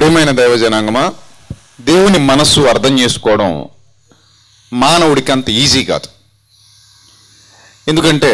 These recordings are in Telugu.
ప్రియమైన దైవ జనాంగమా దేవుని మనస్సు అర్థం చేసుకోవడం మానవుడికి అంత ఈజీ కాదు ఎందుకంటే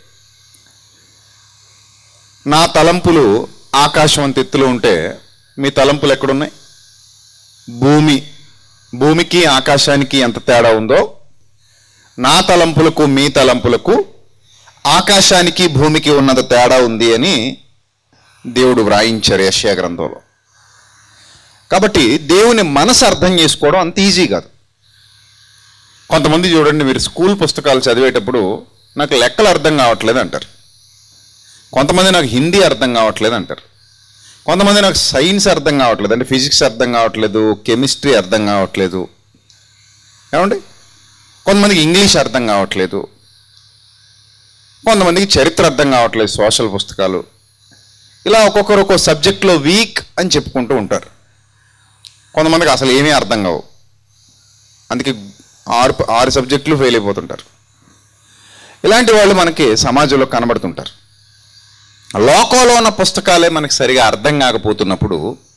నా తలంపులు ఆకాశం అంత ఎత్తులో ఉంటే మీ తలంపులు ఎక్కడున్నాయి భూమి భూమికి ఆకాశానికి ఎంత తేడా ఉందో నా తలంపులకు మీ తలంపులకు ఆకాశానికి భూమికి ఉన్నంత తేడా ఉంది అని దేవుడు వ్రాయించారు యశ్యా గ్రంథంలో కాబట్టి దేవుని మనసు అర్థం చేసుకోవడం అంత ఈజీ కాదు కొంతమంది చూడండి మీరు స్కూల్ పుస్తకాలు చదివేటప్పుడు నాకు లెక్కలు అర్థం కావట్లేదు అంటారు కొంతమంది నాకు హిందీ అర్థం కావట్లేదు అంటారు కొంతమంది నాకు సైన్స్ అర్థం కావట్లేదు అంటే ఫిజిక్స్ అర్థం కావట్లేదు కెమిస్ట్రీ అర్థం కావట్లేదు ఏమండి కొంతమందికి ఇంగ్లీష్ అర్థం కావట్లేదు కొంతమందికి చరిత్ర అర్థం కావట్లేదు సోషల్ పుస్తకాలు ఇలా ఒక్కొక్కరు ఒక్కో సబ్జెక్ట్లో వీక్ అని చెప్పుకుంటూ ఉంటారు కొంతమందికి అసలు ఏమీ అర్థం కావు అందుకే ఆరు ఆరు సబ్జెక్టులు ఫెయిల్ అయిపోతుంటారు ఇలాంటి వాళ్ళు మనకి సమాజంలో కనబడుతుంటారు లోకంలో ఉన్న పుస్తకాలే మనకి సరిగా అర్థం కాకపోతున్నప్పుడు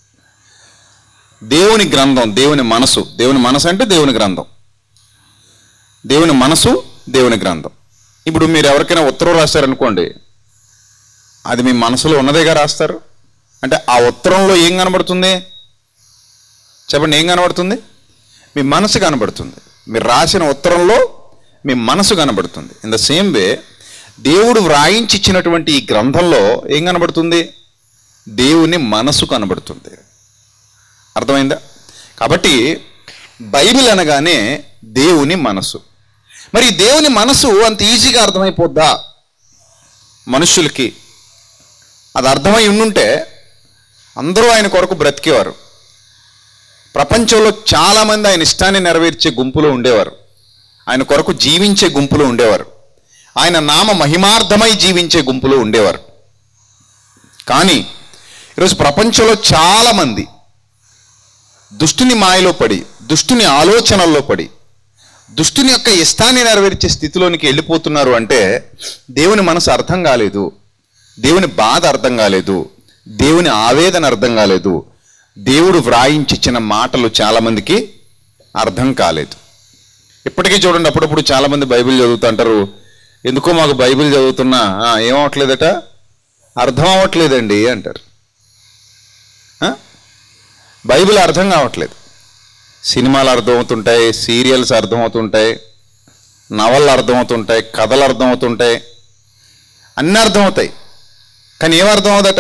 దేవుని గ్రంథం దేవుని మనసు దేవుని మనసు అంటే దేవుని గ్రంథం దేవుని మనసు దేవుని గ్రంథం ఇప్పుడు మీరు ఎవరికైనా ఉత్తరం రాశారనుకోండి అది మీ మనసులో ఉన్నదేగా రాస్తారు అంటే ఆ ఉత్తరంలో ఏం కనబడుతుంది చెప్పండి ఏం కనబడుతుంది మీ మనసు కనబడుతుంది మీరు రాసిన ఉత్తరంలో మీ మనసు కనబడుతుంది ఇన్ ద సేమ్ వే దేవుడు వ్రాయించి ఇచ్చినటువంటి ఈ గ్రంథంలో ఏం కనబడుతుంది దేవుని మనసు కనబడుతుంది అర్థమైందా కాబట్టి బైబిల్ అనగానే దేవుని మనసు మరి ఈ దేవుని మనసు అంత ఈజీగా అర్థమైపోద్దా మనుషులకి అది అర్థమై ఉండుంటే అందరూ ఆయన కొరకు బ్రతికేవారు ప్రపంచంలో చాలామంది ఆయన ఇష్టాన్ని నెరవేర్చే గుంపులో ఉండేవారు ఆయన కొరకు జీవించే గుంపులో ఉండేవారు ఆయన నామ మహిమార్థమై జీవించే గుంపులో ఉండేవారు కానీ ఈరోజు ప్రపంచంలో చాలామంది దుష్టుని మాయలో పడి దుష్టుని ఆలోచనల్లో పడి దుష్టుని యొక్క ఇష్టాన్ని నెరవేర్చే స్థితిలోనికి వెళ్ళిపోతున్నారు అంటే దేవుని మనసు అర్థం కాలేదు దేవుని బాధ అర్థం కాలేదు దేవుని ఆవేదన అర్థం కాలేదు దేవుడు వ్రాయించిచ్చిన మాటలు చాలామందికి అర్థం కాలేదు ఇప్పటికీ చూడండి అప్పుడప్పుడు చాలామంది బైబిల్ చదువుతుంటారు ఎందుకో మాకు బైబిల్ చదువుతున్నా "ఆ, ఏమవట్లేదట అర్థం అవ్వట్లేదండి అంటారు ఆ? బైబిల్ అర్థం కావట్లేదు సినిమాలు అర్థమవుతుంటాయి సీరియల్స్ అర్థమవుతుంటాయి నవళ్ళు అర్థమవుతుంటాయి కథలు అర్థమవుతుంటాయి అన్నీ అర్థమవుతాయి కానీ ఏం అర్థం అవుదట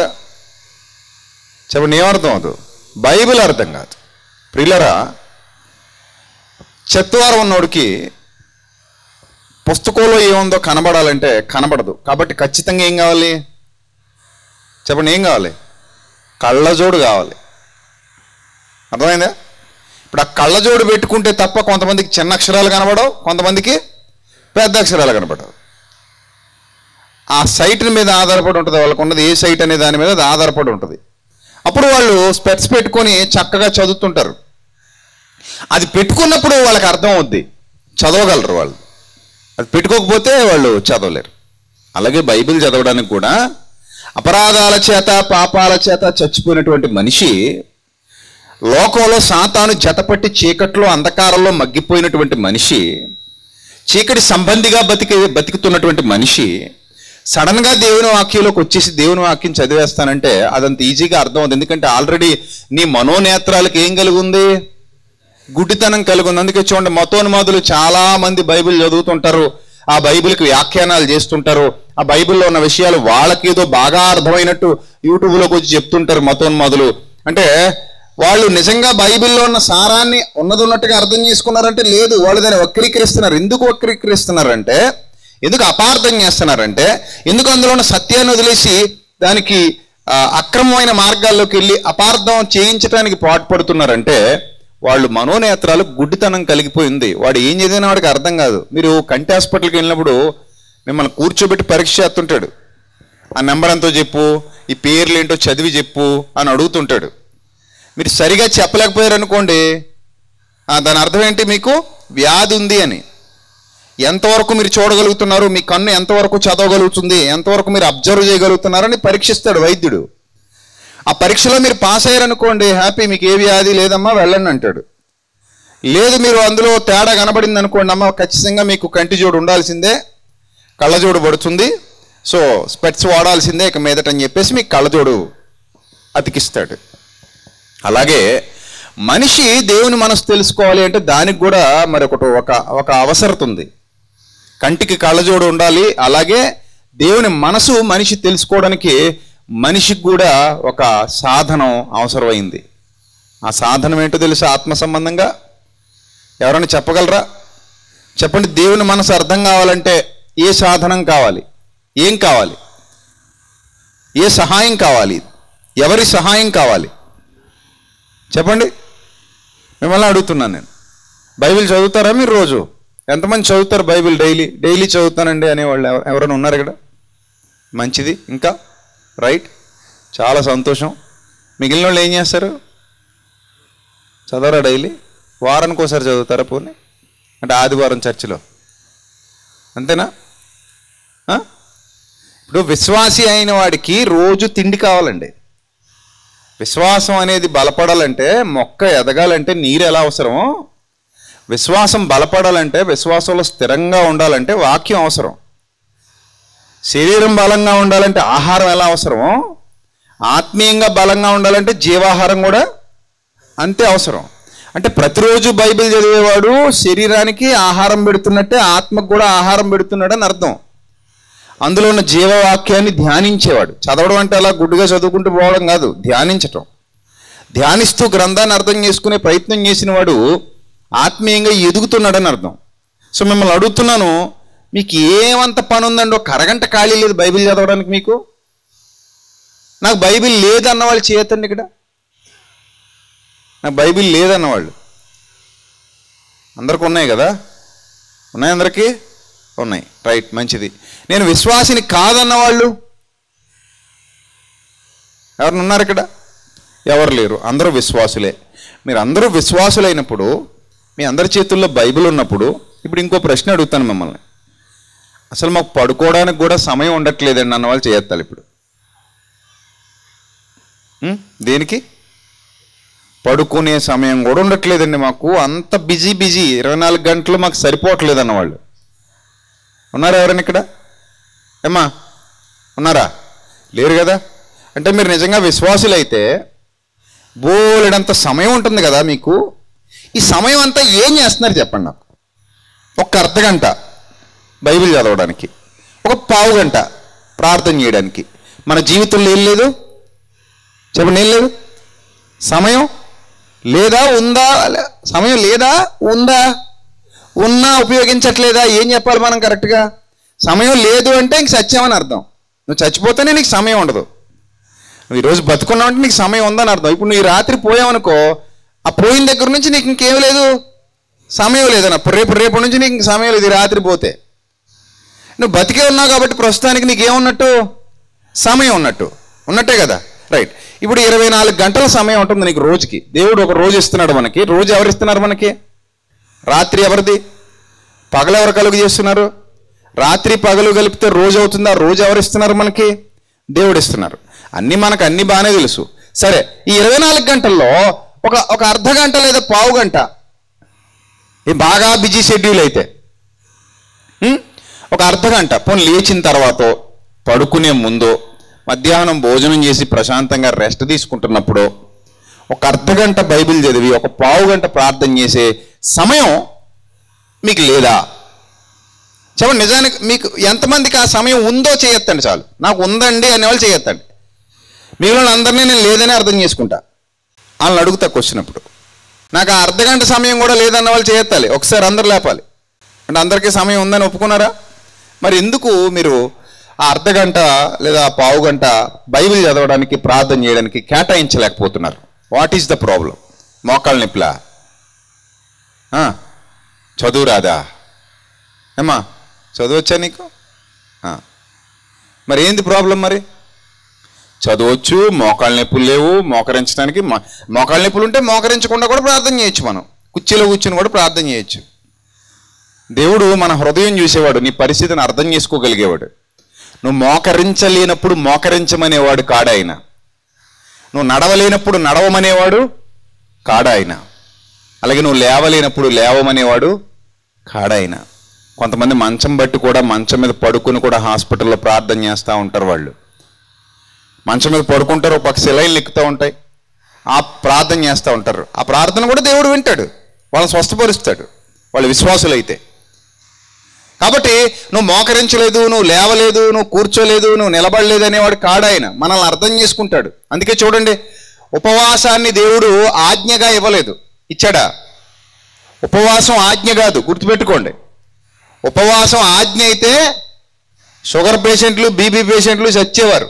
చెప్పండి ఏం అర్థం అవుతుంది బైబిల్ అర్థం కాదు ప్రిల్లరా చెత్తవారం ఉన్నోడికి పుస్తకంలో ఏముందో కనబడాలంటే కనబడదు కాబట్టి ఖచ్చితంగా ఏం కావాలి చెప్పండి ఏం కావాలి కళ్ళజోడు కావాలి అర్థమైందా ఇప్పుడు ఆ కళ్ళజోడు పెట్టుకుంటే తప్ప కొంతమందికి చిన్న అక్షరాలు కనబడవు కొంతమందికి పెద్ద అక్షరాలు కనబడవు ఆ సైట్ మీద ఆధారపడి ఉంటుంది వాళ్ళకు ఉన్నది ఏ సైట్ అనే దాని మీద అది ఆధారపడి ఉంటుంది అప్పుడు వాళ్ళు స్పెట్స్ పెట్టుకొని చక్కగా చదువుతుంటారు అది పెట్టుకున్నప్పుడు వాళ్ళకి అర్థం అవుద్ది చదవగలరు వాళ్ళు అది పెట్టుకోకపోతే వాళ్ళు చదవలేరు అలాగే బైబిల్ చదవడానికి కూడా అపరాధాల చేత పాపాల చేత చచ్చిపోయినటువంటి మనిషి లోకంలో సాతాను జతపట్టి చీకట్లో అంధకారంలో మగ్గిపోయినటువంటి మనిషి చీకటి సంబంధిగా బతికి బతుకుతున్నటువంటి మనిషి సడన్గా దేవుని వాక్యంలోకి వచ్చేసి దేవుని వాక్యం చదివేస్తానంటే అదంత ఈజీగా అర్థం అవుతుంది ఎందుకంటే ఆల్రెడీ నీ మనోనేత్రాలకు ఏం కలిగి ఉంది గుడ్డితనం కలిగి ఉంది అందుకే చూడండి మతోన్మాదులు చాలా మంది బైబిల్ చదువుతుంటారు ఆ బైబిల్కి వ్యాఖ్యానాలు చేస్తుంటారు ఆ బైబిల్లో ఉన్న విషయాలు వాళ్ళకి ఏదో బాగా అర్థమైనట్టు యూట్యూబ్లోకి వచ్చి చెప్తుంటారు మతోన్మాదులు అంటే వాళ్ళు నిజంగా బైబిల్లో ఉన్న సారాన్ని ఉన్నది ఉన్నట్టుగా అర్థం చేసుకున్నారంటే లేదు వాళ్ళు దాన్ని వక్రీకరిస్తున్నారు ఎందుకు వక్రీకరిస్తున్నారంటే ఎందుకు అపార్థం చేస్తున్నారంటే ఎందుకు అందులో ఉన్న సత్యాన్ని వదిలేసి దానికి ఆ, అక్రమమైన మార్గాల్లోకి వెళ్ళి అపార్థం చేయించడానికి పాటుపడుతున్నారంటే వాళ్ళు మనోనేత్రాలు గుడ్డితనం కలిగిపోయింది వాడు ఏం చదివినా వాడికి అర్థం కాదు మీరు కంటి హాస్పిటల్కి వెళ్ళినప్పుడు మిమ్మల్ని కూర్చోబెట్టి పరీక్ష చేస్తుంటాడు ఆ నెంబర్ ఎంతో చెప్పు ఈ పేర్లు ఏంటో చదివి చెప్పు అని అడుగుతుంటాడు మీరు సరిగా చెప్పలేకపోయారు అనుకోండి ఆ, దాని అర్థం ఏంటి మీకు వ్యాధి ఉంది అని ఎంతవరకు మీరు చూడగలుగుతున్నారు మీ కన్ను ఎంతవరకు చదవగలుగుతుంది ఎంతవరకు మీరు అబ్జర్వ్ చేయగలుగుతున్నారని పరీక్షిస్తాడు వైద్యుడు ఆ పరీక్షలో మీరు పాస్ అయ్యారనుకోండి హ్యాపీ మీకు ఏ వ్యాధి లేదమ్మా వెళ్ళండి అంటాడు లేదు మీరు అందులో తేడా కనబడింది అనుకోండి అమ్మ ఖచ్చితంగా మీకు కంటి జోడు ఉండాల్సిందే కళ్ళజోడు పడుతుంది సో స్పెట్స్ వాడాల్సిందే ఇక మీదట అని చెప్పేసి మీకు కళ్ళజోడు అతికిస్తాడు అలాగే మనిషి దేవుని మనసు తెలుసుకోవాలి అంటే దానికి కూడా మరొకటి ఒక ఒక అవసరత ఉంది కంటికి కళ్ళజోడు ఉండాలి అలాగే దేవుని మనసు మనిషి తెలుసుకోవడానికి మనిషికి కూడా ఒక సాధనం అవసరమైంది ఆ సాధనం ఏంటో తెలుసు ఆత్మ సంబంధంగా ఎవరైనా చెప్పగలరా చెప్పండి దేవుని మనసు అర్థం కావాలంటే ఏ సాధనం కావాలి ఏం కావాలి ఏ సహాయం కావాలి ఎవరి సహాయం కావాలి చెప్పండి మిమ్మల్ని అడుగుతున్నాను నేను బైబిల్ చదువుతారా మీరు రోజు ఎంతమంది చదువుతారు బైబిల్ డైలీ డైలీ చదువుతానండి అనేవాళ్ళు ఎవ- ఎవరైనా ఉన్నారు ఇక్కడ మంచిది ఇంకా రైట్ చాలా సంతోషం మిగిలిన వాళ్ళు ఏం చేస్తారు చదవరా డైలీ వారానికి ఒకసారి చదువుతారా పోనీ అంటే ఆదివారం చర్చిలో అంతేనా ఆ? ఇప్పుడు విశ్వాసి అయిన వాడికి రోజు తిండి కావాలండి విశ్వాసం అనేది బలపడాలంటే మొక్క ఎదగాలంటే నీరు ఎలా అవసరమో విశ్వాసం బలపడాలంటే విశ్వాసంలో స్థిరంగా ఉండాలంటే వాక్యం అవసరం శరీరం బలంగా ఉండాలంటే ఆహారం ఎలా అవసరమో ఆత్మీయంగా బలంగా ఉండాలంటే జీవాహారం కూడా అంతే అవసరం అంటే ప్రతిరోజు బైబిల్ చదివేవాడు శరీరానికి ఆహారం పెడుతున్నట్టే ఆత్మకు కూడా ఆహారం పెడుతున్నాడని అర్థం అందులో ఉన్న జీవవాక్యాన్ని ధ్యానించేవాడు చదవడం అంటే అలా గుడ్డుగా చదువుకుంటూ పోవడం కాదు ధ్యానించటం ధ్యానిస్తూ గ్రంథాన్ని అర్థం చేసుకునే ప్రయత్నం చేసిన వాడు ఆత్మీయంగా ఎదుగుతున్నాడని అర్థం సో మిమ్మల్ని అడుగుతున్నాను మీకు ఏమంత పని ఉందండి ఒక అరగంట ఖాళీ లేదు బైబిల్ చదవడానికి మీకు నాకు బైబిల్ లేదన్న వాళ్ళు చేయతండి ఇక్కడ నాకు బైబిల్ లేదన్నవాళ్ళు అందరికి ఉన్నాయి కదా ఉన్నాయి అందరికీ ఉన్నాయి రైట్ మంచిది నేను విశ్వాసిని కాదన్న వాళ్ళు ఎవరు ఉన్నారు ఇక్కడ ఎవరు లేరు అందరూ విశ్వాసులే మీరు అందరూ విశ్వాసులైనప్పుడు మీ అందరి చేతుల్లో బైబిల్ ఉన్నప్పుడు ఇప్పుడు ఇంకో ప్రశ్న అడుగుతాను మిమ్మల్ని అసలు మాకు పడుకోవడానికి కూడా సమయం ఉండట్లేదండి అన్న వాళ్ళు చేయత్తాలి ఇప్పుడు ఉం? దేనికి పడుకునే సమయం కూడా ఉండట్లేదండి మాకు అంత బిజీ బిజీ ఇరవై నాలుగు గంటలు మాకు సరిపోవట్లేదు అన్నవాళ్ళు ఉన్నారా ఎవరైనా ఇక్కడ ఏమ్మా ఉన్నారా లేరు కదా అంటే మీరు నిజంగా విశ్వాసులైతే బోలెడంత సమయం ఉంటుంది కదా మీకు ఈ సమయం అంతా ఏం చేస్తున్నారు చెప్పండి నాకు ఒక్క అర్ధ గంట బైబిల్ చదవడానికి ఒక పావు గంట ప్రార్థన చేయడానికి మన జీవితంలో ఏం లేదు చెప్పండి ఏం లేదు సమయం లేదా ఉందా లే- సమయం లేదా ఉందా ఉన్నా ఉపయోగించట్లేదా ఏం చెప్పాలి మనం కరెక్ట్గా సమయం లేదు అంటే ఇంక సత్యమని అర్థం నువ్వు చచ్చిపోతేనే నీకు సమయం ఉండదు నువ్వు ఈరోజు బతుకున్నావు అంటే నీకు సమయం ఉందని అర్థం ఇప్పుడు నువ్వు ఈ రాత్రి పోయావనుకో ఆ పోయిన దగ్గర నుంచి నీకు ఇంకేం లేదు సమయం లేదన్న రేపు రేపు నుంచి నీకు ఇంక సమయం లేదు ఈ రాత్రి పోతే నువ్వు బతికే ఉన్నావు కాబట్టి ప్రస్తుతానికి నీకు ఏమున్నట్టు సమయం ఉన్నట్టు ఉన్నట్టే కదా రైట్ ఇప్పుడు ఇరవై నాలుగు గంటల సమయం ఉంటుంది నీకు రోజుకి దేవుడు ఒక రోజు ఇస్తున్నాడు మనకి రోజు ఎవరు ఇస్తున్నారు మనకి రాత్రి ఎవరిది పగలు ఎవరు కలుగు చేస్తున్నారు రాత్రి పగలు కలిపితే రోజు అవుతుందా రోజు ఎవరు ఇస్తున్నారు మనకి దేవుడు ఇస్తున్నారు అన్నీ మనకు అన్ని బాగానే తెలుసు సరే ఈ ఇరవై నాలుగు గంటల్లో ఒక ఒక అర్ధ గంట లేదా పావు గంట ఈ బాగా బిజీ షెడ్యూల్ అయితే ఉం? ఒక అర్ధ గంట పోనీ లేచిన తర్వాత పడుకునే ముందు మధ్యాహ్నం భోజనం చేసి ప్రశాంతంగా రెస్ట్ తీసుకుంటున్నప్పుడు ఒక అర్ధ గంట బైబిల్ చదివి ఒక పావు గంట ప్రార్థన చేసే సమయం మీకు లేదా చెప్పండి నిజానికి మీకు ఎంతమందికి ఆ సమయం ఉందో చేయొత్తండి చాలు నాకు ఉందండి అనేవాళ్ళు చేయొత్తండి మిగిలిన అందరినీ నేను లేదని అర్థం చేసుకుంటా వాళ్ళని అడుగుతా క్వశ్చన్ అప్పుడు నాకు ఆ అర్ధ గంట సమయం కూడా లేదన్న వాళ్ళు చేయెత్తాలి ఒకసారి అందరు లేపాలి అంటే అందరికీ సమయం ఉందని ఒప్పుకున్నారా మరి ఎందుకు మీరు ఆ అర్ధ గంట లేదా ఆ పావు గంట బైబిల్ చదవడానికి ప్రార్థన చేయడానికి కేటాయించలేకపోతున్నారు వాట్ ఈస్ ద ప్రాబ్లం మోకాళ్ళ నొప్పిలా ఆ, చదువు రాదా ఏమ్మా చదవచ్చా నీకు ఆ. మరి ఏంది ప్రాబ్లం మరి చదవచ్చు మోకాళ్ళ నొప్పులు లేవు మోకరించడానికి మో- మోకాళ్ళ నొప్పులు ఉంటే మోకరించకుండా కూడా ప్రార్థన చేయొచ్చు మనం కుర్చీలో కూర్చుని కూడా ప్రార్థన చేయొచ్చు దేవుడు మన హృదయం చూసేవాడు నీ పరిస్థితిని అర్థం చేసుకోగలిగేవాడు నువ్వు మోకరించలేనప్పుడు మోకరించమనేవాడు కాడాయన నువ్వు నడవలేనప్పుడు నడవమనేవాడు కాడాయన అలాగే నువ్వు లేవలేనప్పుడు లేవమనేవాడు కాడాయన కొంతమంది మంచం బట్టి కూడా మంచం మీద పడుకుని కూడా హాస్పిటల్లో ప్రార్థన చేస్తూ ఉంటారు వాళ్ళు మంచం మీద పడుకుంటారు ఒక పక్క సెలైన్లు ఎక్కుతూ ఉంటాయి ఆ ప్రార్థన చేస్తూ ఉంటారు ఆ ప్రార్థన కూడా దేవుడు వింటాడు వాళ్ళని స్వస్థపరుస్తాడు వాళ్ళ విశ్వాసులైతే కాబట్టి నువ్వు మోకరించలేదు నువ్వు లేవలేదు నువ్వు కూర్చోలేదు నువ్వు నిలబడలేదు అనేవాడు కాడాయన మనల్ని అర్థం చేసుకుంటాడు అందుకే చూడండి ఉపవాసాన్ని దేవుడు ఆజ్ఞగా ఇవ్వలేదు ఇచ్చాడా ఉపవాసం ఆజ్ఞ కాదు గుర్తుపెట్టుకోండి ఉపవాసం ఆజ్ఞ అయితే షుగర్ పేషెంట్లు బీపీ పేషెంట్లు చచ్చేవారు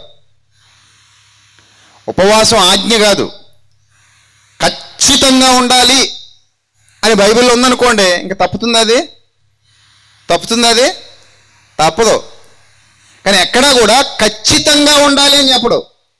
ఉపవాసం ఆజ్ఞ కాదు ఖచ్చితంగా ఉండాలి అని బైబిల్లో ఉందనుకోండి ఇంకా తప్పుతుంది అది తప్పుతుంది అది తప్పదు కానీ ఎక్కడా కూడా ఖచ్చితంగా ఉండాలి అని చెప్పడు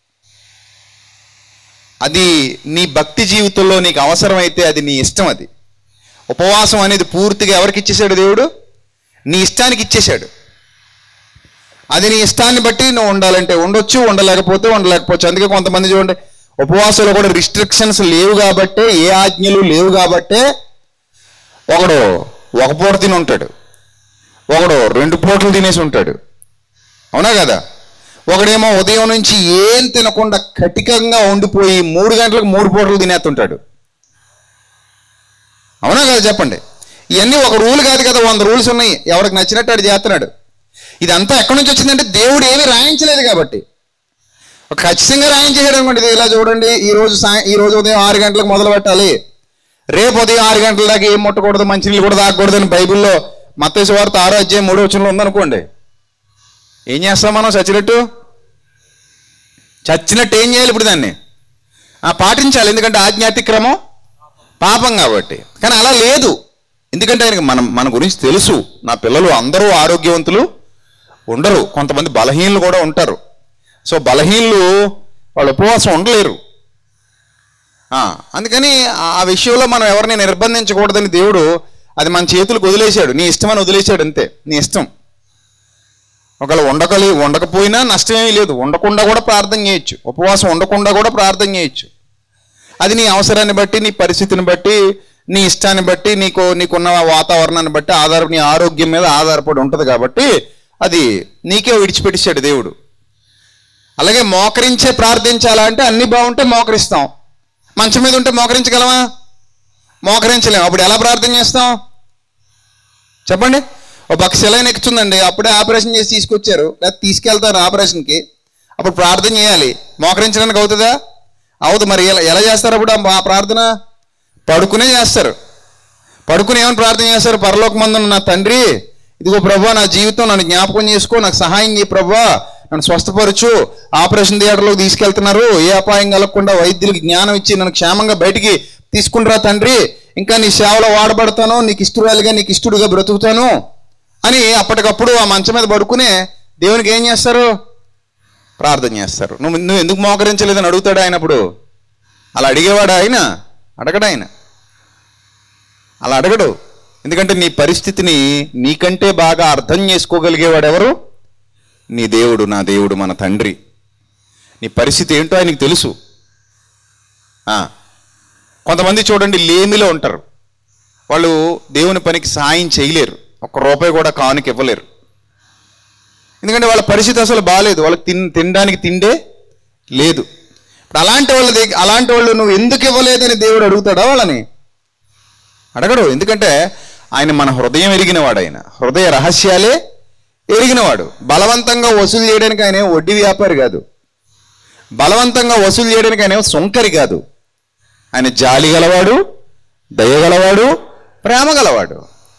అది నీ భక్తి జీవితంలో నీకు అవసరమైతే అది నీ ఇష్టం అది ఉపవాసం అనేది పూర్తిగా ఎవరికి ఇచ్చేశాడు దేవుడు నీ ఇష్టానికి ఇచ్చేశాడు అది నీ ఇష్టాన్ని బట్టి నువ్వు ఉండాలంటే ఉండొచ్చు ఉండలేకపోతే ఉండలేకపోవచ్చు అందుకే కొంతమంది చూడండి ఉపవాసంలో కూడా రిస్ట్రిక్షన్స్ లేవు కాబట్టే ఏ ఆజ్ఞలు లేవు కాబట్టే ఒకడు ఒక పూట తిని ఉంటాడు ఒకడు రెండు పూటలు తినేసి ఉంటాడు అవునా కదా ఒకడేమో ఉదయం నుంచి ఏం తినకుండా కటికంగా ఉండిపోయి మూడు గంటలకు మూడు పూటలు తినేస్తుంటాడు అవునా కదా చెప్పండి ఇవన్నీ ఒక రూల్ కాదు కదా వంద రూల్స్ ఉన్నాయి ఎవరికి నచ్చినట్టు ఆడు చేస్తున్నాడు ఇదంతా ఎక్కడి నుంచి వచ్చిందంటే దేవుడు ఏమీ రాయించలేదు కాబట్టి ఒక ఖచ్చితంగా రాయించేసాడు అనుకోండి ఇది ఇలా చూడండి ఈ రోజు సాయ ఈ రోజు ఉదయం ఆరు గంటలకు మొదలు పెట్టాలి రేపు ఉదయం ఆరు గంటల దాకా ఏం ముట్టకూడదు మంచినీళ్ళు కూడా తాగకూడదు అని బైబిల్లో మత్తేసు వార్త ఆరో అధ్యాయం మూడో వచనంలో ఉందనుకోండి ఏం చేస్తాం మనం చచ్చినట్టు చచ్చినట్టు ఏం చేయాలి ఇప్పుడు దాన్ని ఆ పాటించాలి ఎందుకంటే ఆజ్ఞాతిక్రమం పాపం కాబట్టి కానీ అలా లేదు ఎందుకంటే ఆయనకి మనం మన గురించి తెలుసు నా పిల్లలు అందరూ ఆరోగ్యవంతులు ఉండరు కొంతమంది బలహీనలు కూడా ఉంటారు సో బలహీనలు వాళ్ళు ఉపవాసం ఉండలేరు ఆ, అందుకని ఆ ఆ విషయంలో మనం ఎవరిని నిర్బంధించకూడదని దేవుడు అది మన చేతులకు వదిలేశాడు నీ ఇష్టమని వదిలేశాడు అంతే నీ ఇష్టం ఒకవేళ ఉండకలి ఉండకపోయినా నష్టమేమీ లేదు ఉండకుండా కూడా ప్రార్థన చేయొచ్చు ఉపవాసం ఉండకుండా కూడా ప్రార్థన చేయొచ్చు అది నీ అవసరాన్ని బట్టి నీ పరిస్థితిని బట్టి నీ ఇష్టాన్ని బట్టి నీకు నీకున్న వాతావరణాన్ని బట్టి ఆధార నీ ఆరోగ్యం మీద ఆధారపడి ఉంటుంది కాబట్టి అది నీకే విడిచిపెట్టేశాడు దేవుడు అలాగే మోకరించే ప్రార్థించాలా అంటే అన్ని బాగుంటే మోకరిస్తాం మంచం మీద ఉంటే మోకరించగలమా మోకరించలేము అప్పుడు ఎలా ప్రార్థన చేస్తాం చెప్పండి ఒక పక్క సెలైన్ ఎక్కుతుందండి అప్పుడే ఆపరేషన్ చేసి తీసుకొచ్చారు లేదా తీసుకెళ్తారు ఆపరేషన్కి అప్పుడు ప్రార్థన చేయాలి మోకరించడానికి అవుతుందా అవుతుంది మరి ఎలా ఎలా చేస్తారు అప్పుడు ఆ ప్రార్థన పడుకునే చేస్తారు పడుకుని ఏమని ప్రార్థన చేస్తారు పరలోక మందున నా తండ్రి ఇదిగో ప్రభా నా జీవితం నన్ను జ్ఞాపకం చేసుకో నాకు సహాయం చేయి ప్రభా నన్ను స్వస్థపరచు ఆపరేషన్ థియేటర్లోకి తీసుకెళ్తున్నారు ఏ అపాయం కలగకుండా వైద్యులకు జ్ఞానం ఇచ్చి నన్ను క్షేమంగా బయటికి తీసుకుంటురా తండ్రి ఇంకా నీ సేవలో వాడబడతాను నీకు ఇష్టరాలుగా నీకు ఇష్టడుగా బ్రతుకుతాను అని అప్పటికప్పుడు ఆ మంచం మీద పడుకునే దేవునికి ఏం చేస్తారు ప్రార్థన చేస్తారు నువ్వు నువ్వు ఎందుకు మోకరించలేదని అడుగుతాడు ఆయన అప్పుడు అలా అడిగేవాడు ఆయన అడగడు ఆయన అలా అడగడు ఎందుకంటే నీ పరిస్థితిని నీకంటే బాగా అర్థం చేసుకోగలిగేవాడు ఎవరు నీ దేవుడు నా దేవుడు మన తండ్రి నీ పరిస్థితి ఏంటో ఆయనకి తెలుసు ఆ, కొంతమంది చూడండి లేమిలో ఉంటారు వాళ్ళు దేవుని పనికి సాయం చేయలేరు ఒక్క రూపాయి కూడా కానుక ఇవ్వలేరు ఎందుకంటే వాళ్ళ పరిస్థితి అసలు బాగాలేదు వాళ్ళకి తిన్ తినడానికి తిండే లేదు ఇప్పుడు అలాంటి వాళ్ళ దగ్గర అలాంటి వాళ్ళు నువ్వు ఎందుకు ఇవ్వలేదని దేవుడు అడుగుతాడా వాళ్ళని అడగడు ఎందుకంటే ఆయన మన హృదయం ఎరిగినవాడు ఆయన హృదయ రహస్యాలే ఎరిగినవాడు బలవంతంగా వసూలు చేయడానికి ఆయన ఏం వడ్డీ వ్యాపారి కాదు బలవంతంగా వసూలు చేయడానికి ఆయన ఏం సొంకరి కాదు ఆయన జాలి గలవాడు దయగలవాడు ప్రేమ గలవాడు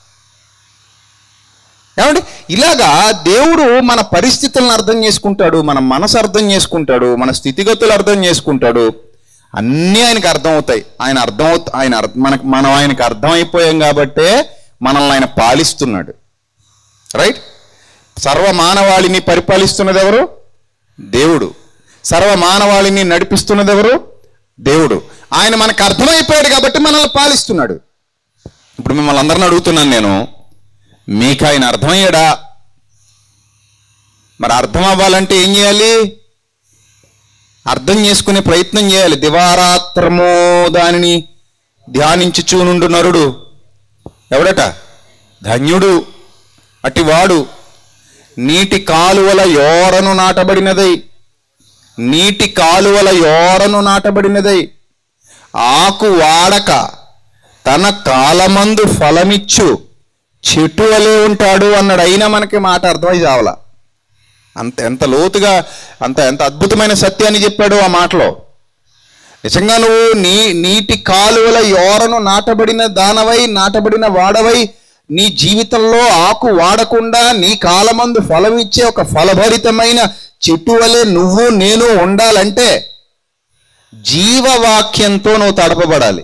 ఏమండి ఇలాగా దేవుడు మన పరిస్థితులను అర్థం చేసుకుంటాడు మన మనసు అర్థం చేసుకుంటాడు మన స్థితిగతులు అర్థం చేసుకుంటాడు అన్నీ ఆయనకు అర్థమవుతాయి ఆయన అర్థం అవుత ఆయన అర్థ- మనకు మనం ఆయనకు అర్థమైపోయాం కాబట్టే మనల్ని ఆయన పాలిస్తున్నాడు రైట్ సర్వ మానవాళిని పరిపాలిస్తున్నది ఎవరు దేవుడు సర్వ మానవాళిని నడిపిస్తున్నది ఎవరు దేవుడు ఆయన మనకు అర్థమైపోయాడు కాబట్టి మనల్ని పాలిస్తున్నాడు ఇప్పుడు మిమ్మల్ని అందరిని అడుగుతున్నాను నేను మీకు ఆయన అర్థమయ్యాడా మరి అర్థం అవ్వాలంటే ఏం చేయాలి అర్థం చేసుకునే ప్రయత్నం చేయాలి దివారాత్రమో దానిని ధ్యానించుచూనుండు నరుడు ఎవడట ధన్యుడు అటివాడు నీటి కాలువల యోరను నాటబడినదై నీటి కాలువల యోరను నాటబడినదై ఆకు వాడక తన కాలమందు ఫలమిచ్చు చెట్టు వలె ఉంటాడు అన్నాడు అయినా మనకి మాట అర్థమై చావలా అంత ఎంత లోతుగా అంత ఎంత అద్భుతమైన సత్యాన్ని చెప్పాడు ఆ మాటలో నిజంగా నువ్వు నీ నీటి కాలువల యోరను నాటబడిన దానవై నాటబడిన వాడవై నీ జీవితంలో ఆకు వాడకుండా నీ కాలమందు ఫలం ఇచ్చే ఒక ఫలభరితమైన చెట్టు వలె నువ్వు నేను ఉండాలంటే జీవవాక్యంతో నువ్వు తడపబడాలి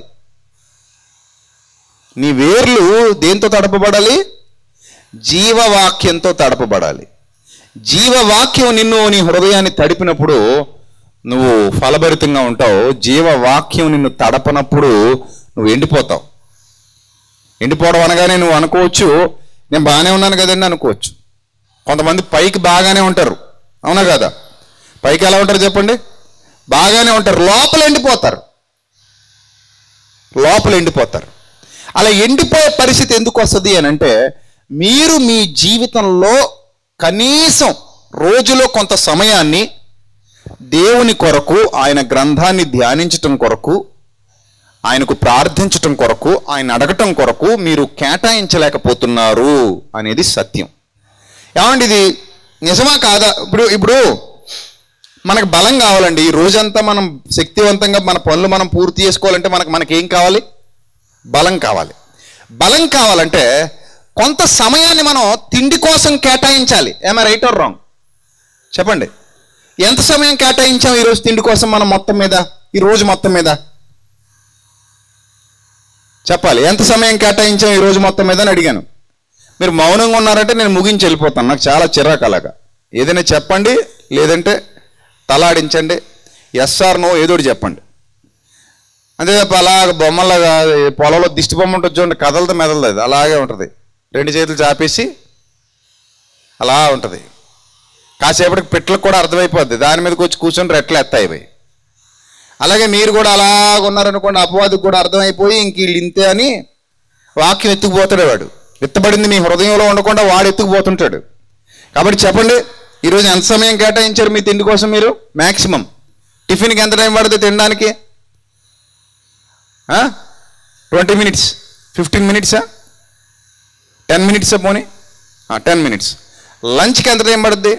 నీ వేర్లు దేంతో తడపబడాలి జీవవాక్యంతో తడపబడాలి జీవవాక్యం నిన్ను నీ హృదయాన్ని తడిపినప్పుడు నువ్వు ఫలభరితంగా ఉంటావు జీవవాక్యం నిన్ను తడపనప్పుడు నువ్వు ఎండిపోతావు ఎండిపోవడం అనగానే నువ్వు అనుకోవచ్చు నేను బాగానే ఉన్నాను కదండి అనుకోవచ్చు కొంతమంది పైకి బాగానే ఉంటారు అవునా కదా పైకి ఎలా ఉంటారు చెప్పండి బాగానే ఉంటారు లోపల ఎండిపోతారు లోపల ఎండిపోతారు అలా ఎండిపోయే పరిస్థితి ఎందుకు వస్తుంది అని అంటే మీరు మీ జీవితంలో కనీసం రోజులో కొంత సమయాన్ని దేవుని కొరకు ఆయన గ్రంథాన్ని ధ్యానించటం కొరకు ఆయనకు ప్రార్థించటం కొరకు ఆయన అడగటం కొరకు మీరు కేటాయించలేకపోతున్నారు అనేది సత్యం ఏమండి ఇది నిజమా కాదా ఇప్పుడు ఇప్పుడు మనకు బలం కావాలండి ఈ రోజంతా మనం శక్తివంతంగా మన పనులు మనం పూర్తి చేసుకోవాలంటే మనకు మనకి ఏం కావాలి బలం కావాలి బలం కావాలంటే కొంత సమయాన్ని మనం తిండి కోసం కేటాయించాలి ఏమై రైట్ ఆర్ రాంగ్ చెప్పండి ఎంత సమయం కేటాయించాం ఈరోజు తిండి కోసం మనం మొత్తం మీద ఈ రోజు మొత్తం మీద చెప్పాలి ఎంత సమయం కేటాయించాం ఈ రోజు మొత్తం మీద అని అడిగాను మీరు మౌనంగా ఉన్నారంటే నేను ముగించి వెళ్ళిపోతాను నాకు చాలా చిరాకు అలాగా ఏదైనా చెప్పండి లేదంటే తలాడించండి ఎస్ఆర్ నో ఏదో ఒకటి చెప్పండి అంతే తప్ప అలాగ బొమ్మలాగా ఈ పొలంలో దిష్టి బొమ్మ ఉంటుంది చూడండి కదలదు మెదలదు అది అలాగే ఉంటుంది రెండు చేతులు చాపేసి అలా ఉంటుంది కాసేపటికి పిట్లకు కూడా అర్థమైపోద్ది దాని మీదకి వచ్చి కూర్చొని రెట్లు ఎత్తాయి ఇవి అలాగే మీరు కూడా అలాగ ఉన్నారనుకోండి అపవాదికి కూడా అర్థమైపోయి ఇంక వీళ్ళు ఇంతే అని వాక్యం ఎత్తుకుపోతాడు వాడు ఎత్తబడింది మీ హృదయంలో ఉండకుండా వాడు ఎత్తుకుపోతుంటాడు కాబట్టి చెప్పండి ఈరోజు ఎంత సమయం కేటాయించారు మీ తిండి కోసం మీరు మ్యాక్సిమం టిఫిన్కి ఎంత టైం పడుతుంది తినడానికి ట్వంటీ మినిట్స్ ఫిఫ్టీన్ మినిట్సా టెన్ మినిట్సా పోనీ టెన్ మినిట్స్ లంచ్కి ఎంత టైం పడుద్ది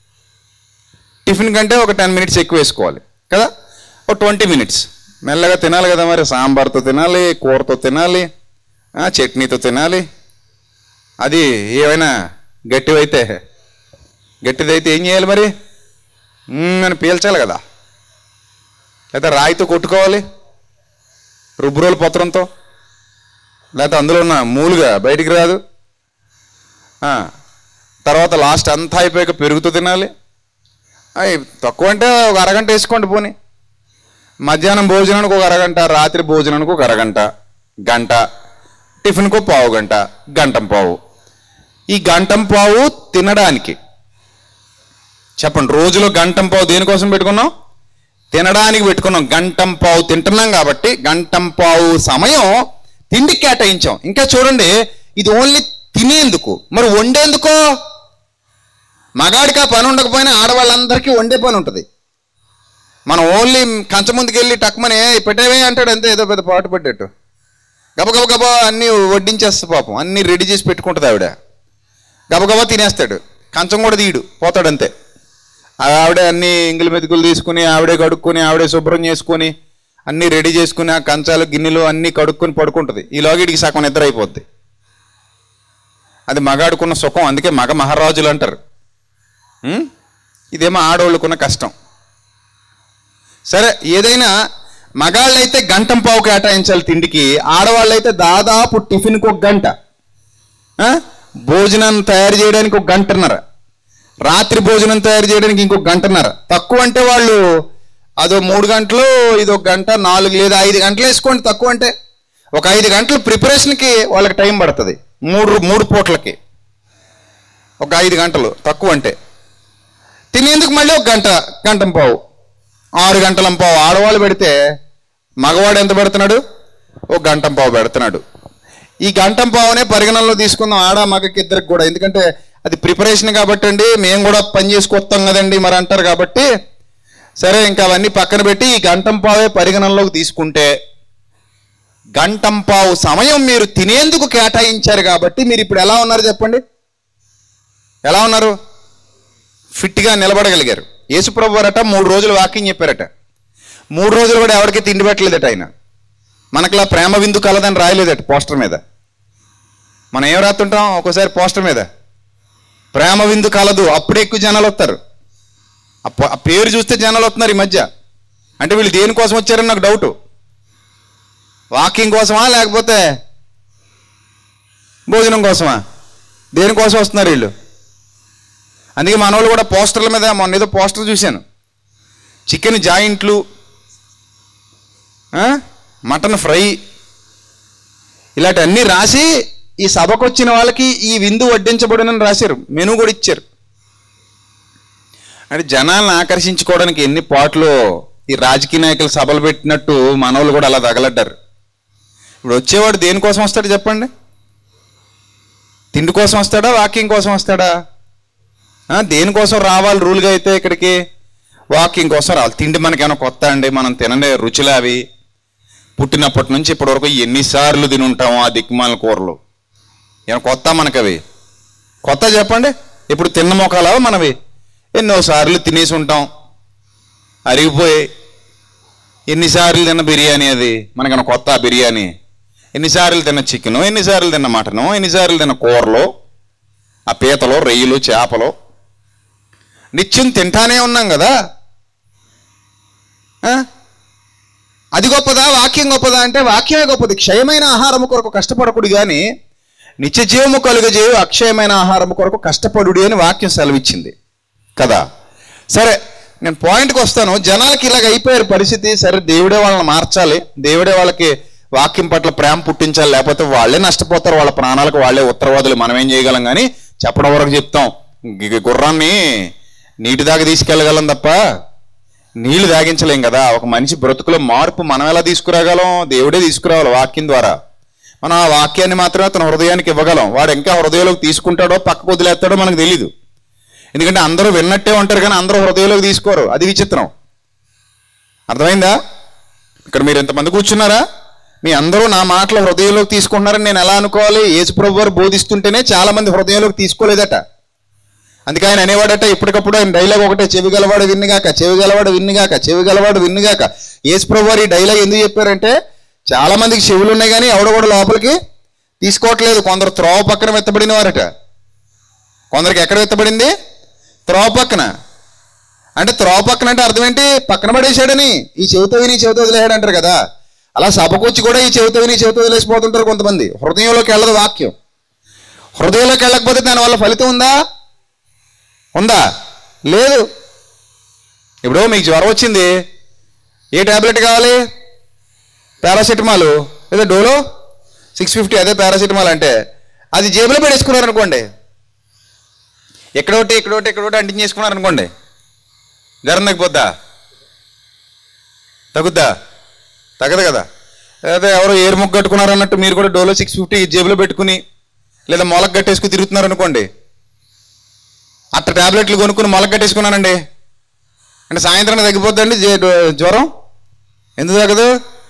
టిఫిన్ కంటే ఒక టెన్ మినిట్స్ ఎక్కువ వేసుకోవాలి కదా ఒక ట్వంటీ మినిట్స్ మెల్లగా తినాలి కదా మరి సాంబార్తో తినాలి కూరతో తినాలి ఆ, చట్నీతో తినాలి అది ఏమైనా గట్టివైతే గట్టిదైతే ఏం చేయాలి మరి మ్మ్ అని పీల్చాలి కదా లేదా రాయితో కొట్టుకోవాలి రుబ్బురోలు పత్రంతో లేకపోతే అందులో ఉన్న మూలుగా బయటికి రాదు ఆ, తర్వాత లాస్ట్ అంతా అయిపోయాక పెరుగుతూ తినాలి అయ్ తక్కువ అంటే ఒక అరగంట వేసుకోండి పోనీ మధ్యాహ్నం భోజనానికి ఒక అరగంట రాత్రి భోజనానికి ఒక అరగంట గంట టిఫిన్కు పావు గంట గంటం పావు ఈ గంటం పావు తినడానికి చెప్పండి రోజులో గంటం పావు దేనికోసం పెట్టుకున్నాం తినడానికి పెట్టుకున్నాం గంటం పావు తింటున్నాం కాబట్టి గంటం పావు సమయం తిండి కేటాయించాం ఇంకా చూడండి ఇది ఓన్లీ తినేందుకు మరి వండేందుకో మగాడికి ఆ పని ఉండకపోయినా ఆడవాళ్ళందరికీ వండే పని ఉంటుంది మనం ఓన్లీ కంచ ముందుకు వెళ్ళి టక్మని పెట్టేవే అంటాడు అంతే ఏదో పెద్ద పాటు పెట్టేట్టు గబగబ గబ అన్నీ వడ్డించేస్తా పాపం అన్నీ రెడీ చేసి పెట్టుకుంటుంది ఆవిడ గబగబా తినేస్తాడు కంచం కూడా తీయడు పోతాడు అంతే ఆవిడే అన్ని ఇంగిలి మెతుకులు తీసుకుని ఆవిడే కడుక్కొని ఆవిడే శుభ్రం చేసుకొని అన్నీ రెడీ చేసుకుని ఆ కంచాలు గిన్నెలు అన్నీ కడుక్కొని పడుకుంటుంది ఈ లోగిడికి సగం నిద్ర అయిపోద్ది అది మగాడుకున్న సుఖం అందుకే మగ మహారాజులు అంటారు ఉం? ఇదేమో ఆడవాళ్ళకున్న కష్టం సరే ఏదైనా మగాళ్ళైతే గంటం పావు కేటాయించాలి తిండికి ఆడవాళ్ళైతే దాదాపు టిఫిన్కి ఒక గంట ఆ? భోజనం తయారు చేయడానికి ఒక గంటన్నర రాత్రి భోజనం తయారు చేయడానికి ఇంకొక గంటన్నర తక్కువ అంటే వాళ్ళు అదో మూడు గంటలు ఇది ఒక గంట నాలుగు లేదా ఐదు గంటలు వేసుకోండి తక్కువ అంటే ఒక ఐదు గంటలు ప్రిపరేషన్కి వాళ్ళకి టైం పడుతుంది మూడు మూడు పూట్లకి ఒక ఐదు గంటలు తక్కువ అంటే తినేందుకు మళ్ళీ ఒక గంట గంటం పావు ఆరు గంటలం పావు ఆడవాళ్ళు పెడితే మగవాడు ఎంత పెడుతున్నాడు ఒక గంటం పావు పెడుతున్నాడు ఈ గంటం పావునే పరిగణనలో తీసుకుందాం ఆడ మగకి ఇద్దరికి కూడా ఎందుకంటే అది ప్రిపరేషన్ కాబట్టి అండి మేము కూడా పని చేసుకొస్తాం కదండి మరి అంటారు కాబట్టి సరే ఇంకా అవన్నీ పక్కన పెట్టి ఈ గంటం పావే పరిగణనలోకి తీసుకుంటే గంటం పావు సమయం మీరు తినేందుకు కేటాయించారు కాబట్టి మీరు ఇప్పుడు ఎలా ఉన్నారు చెప్పండి ఎలా ఉన్నారు ఫిట్గా నిలబడగలిగారు యేసుప్రభు వారట మూడు రోజులు వాకింగ్ చెప్పారట మూడు రోజులు కూడా ఎవరికి తిండి పెట్టలేదట ఆయన మనకులా ప్రేమ విందు కలదని రాయలేదట పోస్టర్ మీద మనం ఏం రాస్తుంటాం ఒక్కోసారి పోస్టర్ మీద ప్రేమ విందు కలదు అప్పుడే ఎక్కువ జనాలు వస్తారు ఆ ప- ఆ పేరు చూస్తే జనాలు వస్తున్నారు ఈ మధ్య అంటే వీళ్ళు దేనికోసం వచ్చారని నాకు డౌట్ వాకింగ్ కోసమా లేకపోతే భోజనం కోసమా దేనికోసం వస్తున్నారు వీళ్ళు అందుకే మన వాళ్ళు కూడా పోస్టర్ల మీద మొన్న ఏదో పోస్టర్ చూశాను చికెన్ జాయింట్లు ఆ? మటన్ ఫ్రై ఇలాంటివన్నీ రాసి ఈ సభకు వచ్చిన వాళ్ళకి ఈ విందు వడ్డించబడినని రాశారు మెనూ కూడా ఇచ్చారు అంటే జనాలను ఆకర్షించుకోవడానికి ఎన్ని పాటలు ఈ రాజకీయ నాయకులు సభలు పెట్టినట్టు మనోళ్ళు కూడా అలా తగలడ్డారు ఇప్పుడు వచ్చేవాడు దేనికోసం వస్తాడు చెప్పండి తిండి కోసం వస్తాడా వాకింగ్ కోసం వస్తాడా ఆ, దేనికోసం రావాలి రూల్గా అయితే ఇక్కడికి వాకింగ్ కోసం రావాలి తిండి మనకేమైనా కొత్త అండి మనం తిననే రుచులు అవి పుట్టినప్పటి నుంచి ఇప్పటి వరకు ఎన్నిసార్లు తిని ఉంటాము ఆ దిక్కుమాల కూరలు ఏమైనా కొత్త మనకి అవి కొత్త చెప్పండి ఇప్పుడు తిన్న మొక్కలవా మనవి ఎన్నోసార్లు తినేసి ఉంటాం అరిగిపోయి ఎన్నిసార్లు తిన్న బిర్యానీ అది మనకన్నా కొత్త ఆ బిర్యానీ ఎన్నిసార్లు తిన్న చికెను ఎన్నిసార్లు తిన్న మటను ఎన్నిసార్లు తిన్న కూరలు ఆ పీతలు రొయ్యలు చేపలు నిత్యం తింటానే ఉన్నాం కదా ఆ? అది గొప్పదా వాక్యం గొప్పదా అంటే వాక్యమే గొప్పది క్షయమైన ఆహారము కొరకు కష్టపడకుడు కానీ నిత్య జీవము కలుగజేయు అక్షయమైన ఆహారము కొరకు కష్టపడుడి అని వాక్యం సెలవిచ్చింది కదా సరే నేను పాయింట్కి వస్తాను జనాలకి ఇలాగ అయిపోయారు పరిస్థితి సరే దేవుడే వాళ్ళని మార్చాలి దేవుడే వాళ్ళకి వాక్యం పట్ల ప్రేమ పుట్టించాలి లేకపోతే వాళ్ళే నష్టపోతారు వాళ్ళ ప్రాణాలకు వాళ్ళే ఉత్తరవాదులు మనం ఏం చేయగలం కానీ చెప్పడం వరకు చెప్తాం గి- గుర్రాన్ని నీటి దాకా తీసుకెళ్ళగలం తప్ప నీళ్లు తాగించలేం కదా ఒక మనిషి బ్రతుకులో మార్పు మనం ఎలా తీసుకురాగలం దేవుడే తీసుకురావాలి వాక్యం ద్వారా మనం ఆ వాక్యాన్ని మాత్రమే అతను హృదయానికి ఇవ్వగలం వాడు ఇంకా హృదయంలోకి తీసుకుంటాడో పక్కకు వదిలేస్తాడో మనకు తెలియదు ఎందుకంటే అందరూ విన్నట్టే ఉంటారు కానీ అందరూ హృదయంలోకి తీసుకోరు అది విచిత్రం అర్థమైందా ఇక్కడ మీరు ఎంతమంది కూర్చున్నారా మీ అందరూ నా మాటలు హృదయంలోకి తీసుకుంటున్నారని నేను ఎలా అనుకోవాలి యేసుప్రభు వారు బోధిస్తుంటేనే చాలా మంది హృదయంలోకి తీసుకోలేదట అందుకే ఆయన అనేవాడట ఎప్పటికప్పుడు ఆయన డైలాగ్ ఒకటే చెవి గలవాడు విన్నుగాక చెవి గలవాడు విన్నుగాక చెవి గలవాడు విన్నుగాక యేసుప్రభు వారు ఈ డైలాగ్ ఎందుకు చెప్పారంటే చాలా మందికి చెవులు ఉన్నాయి కానీ ఎవడ కూడా లోపలికి తీసుకోవట్లేదు కొందరు త్రోవ పక్కన వెత్తబడిన వారట కొందరికి ఎక్కడ వెత్తబడింది త్రోవ పక్కన అంటే త్రోవ పక్కన అంటే అర్థం ఏంటి పక్కన పడేసాడని ఈ చెవితో విని ఈ చెవితో వదిలేసాడు అంటారు కదా అలా సభకొచ్చి కూడా ఈ చెవితో విని ఈ చెవితో వదిలేసిపోతుంటారు కొంతమంది హృదయంలోకి వెళ్ళదు వాక్యం హృదయంలోకి వెళ్ళకపోతే దానివల్ల ఫలితం ఉందా ఉందా లేదు ఇప్పుడు మీకు జ్వరం వచ్చింది ఏ టాబ్లెట్ కావాలి పారాసిటమాల్ లేదా డోలో సిక్స్ ఫిఫ్టీ అదే పారాసిటమాల్ అంటే అది జేబులో పెట్టేసుకున్నారు అనుకోండి ఎక్కడోటి ఎక్కడోటి ఎక్కడోటి అంటించేసుకున్నారు అనుకోండి జ్వరం తగ్గిపోద్దా తగ్గుద్దా తగ్గదు కదా లేదా ఎవరో ఏరు ముగ్గు కట్టుకున్నారు అన్నట్టు మీరు కూడా డోలో సిక్స్ ఫిఫ్టీ జేబులో పెట్టుకుని లేదా మొలక కట్టేసుకుని తిరుగుతున్నారు అనుకోండి అట్ట టాబ్లెట్లు కొనుక్కుని మొలక కట్టేసుకున్నానండి అంటే సాయంత్రం తగ్గిపోద్దండి జే- జ్వరం ఎందుకు తగ్గదు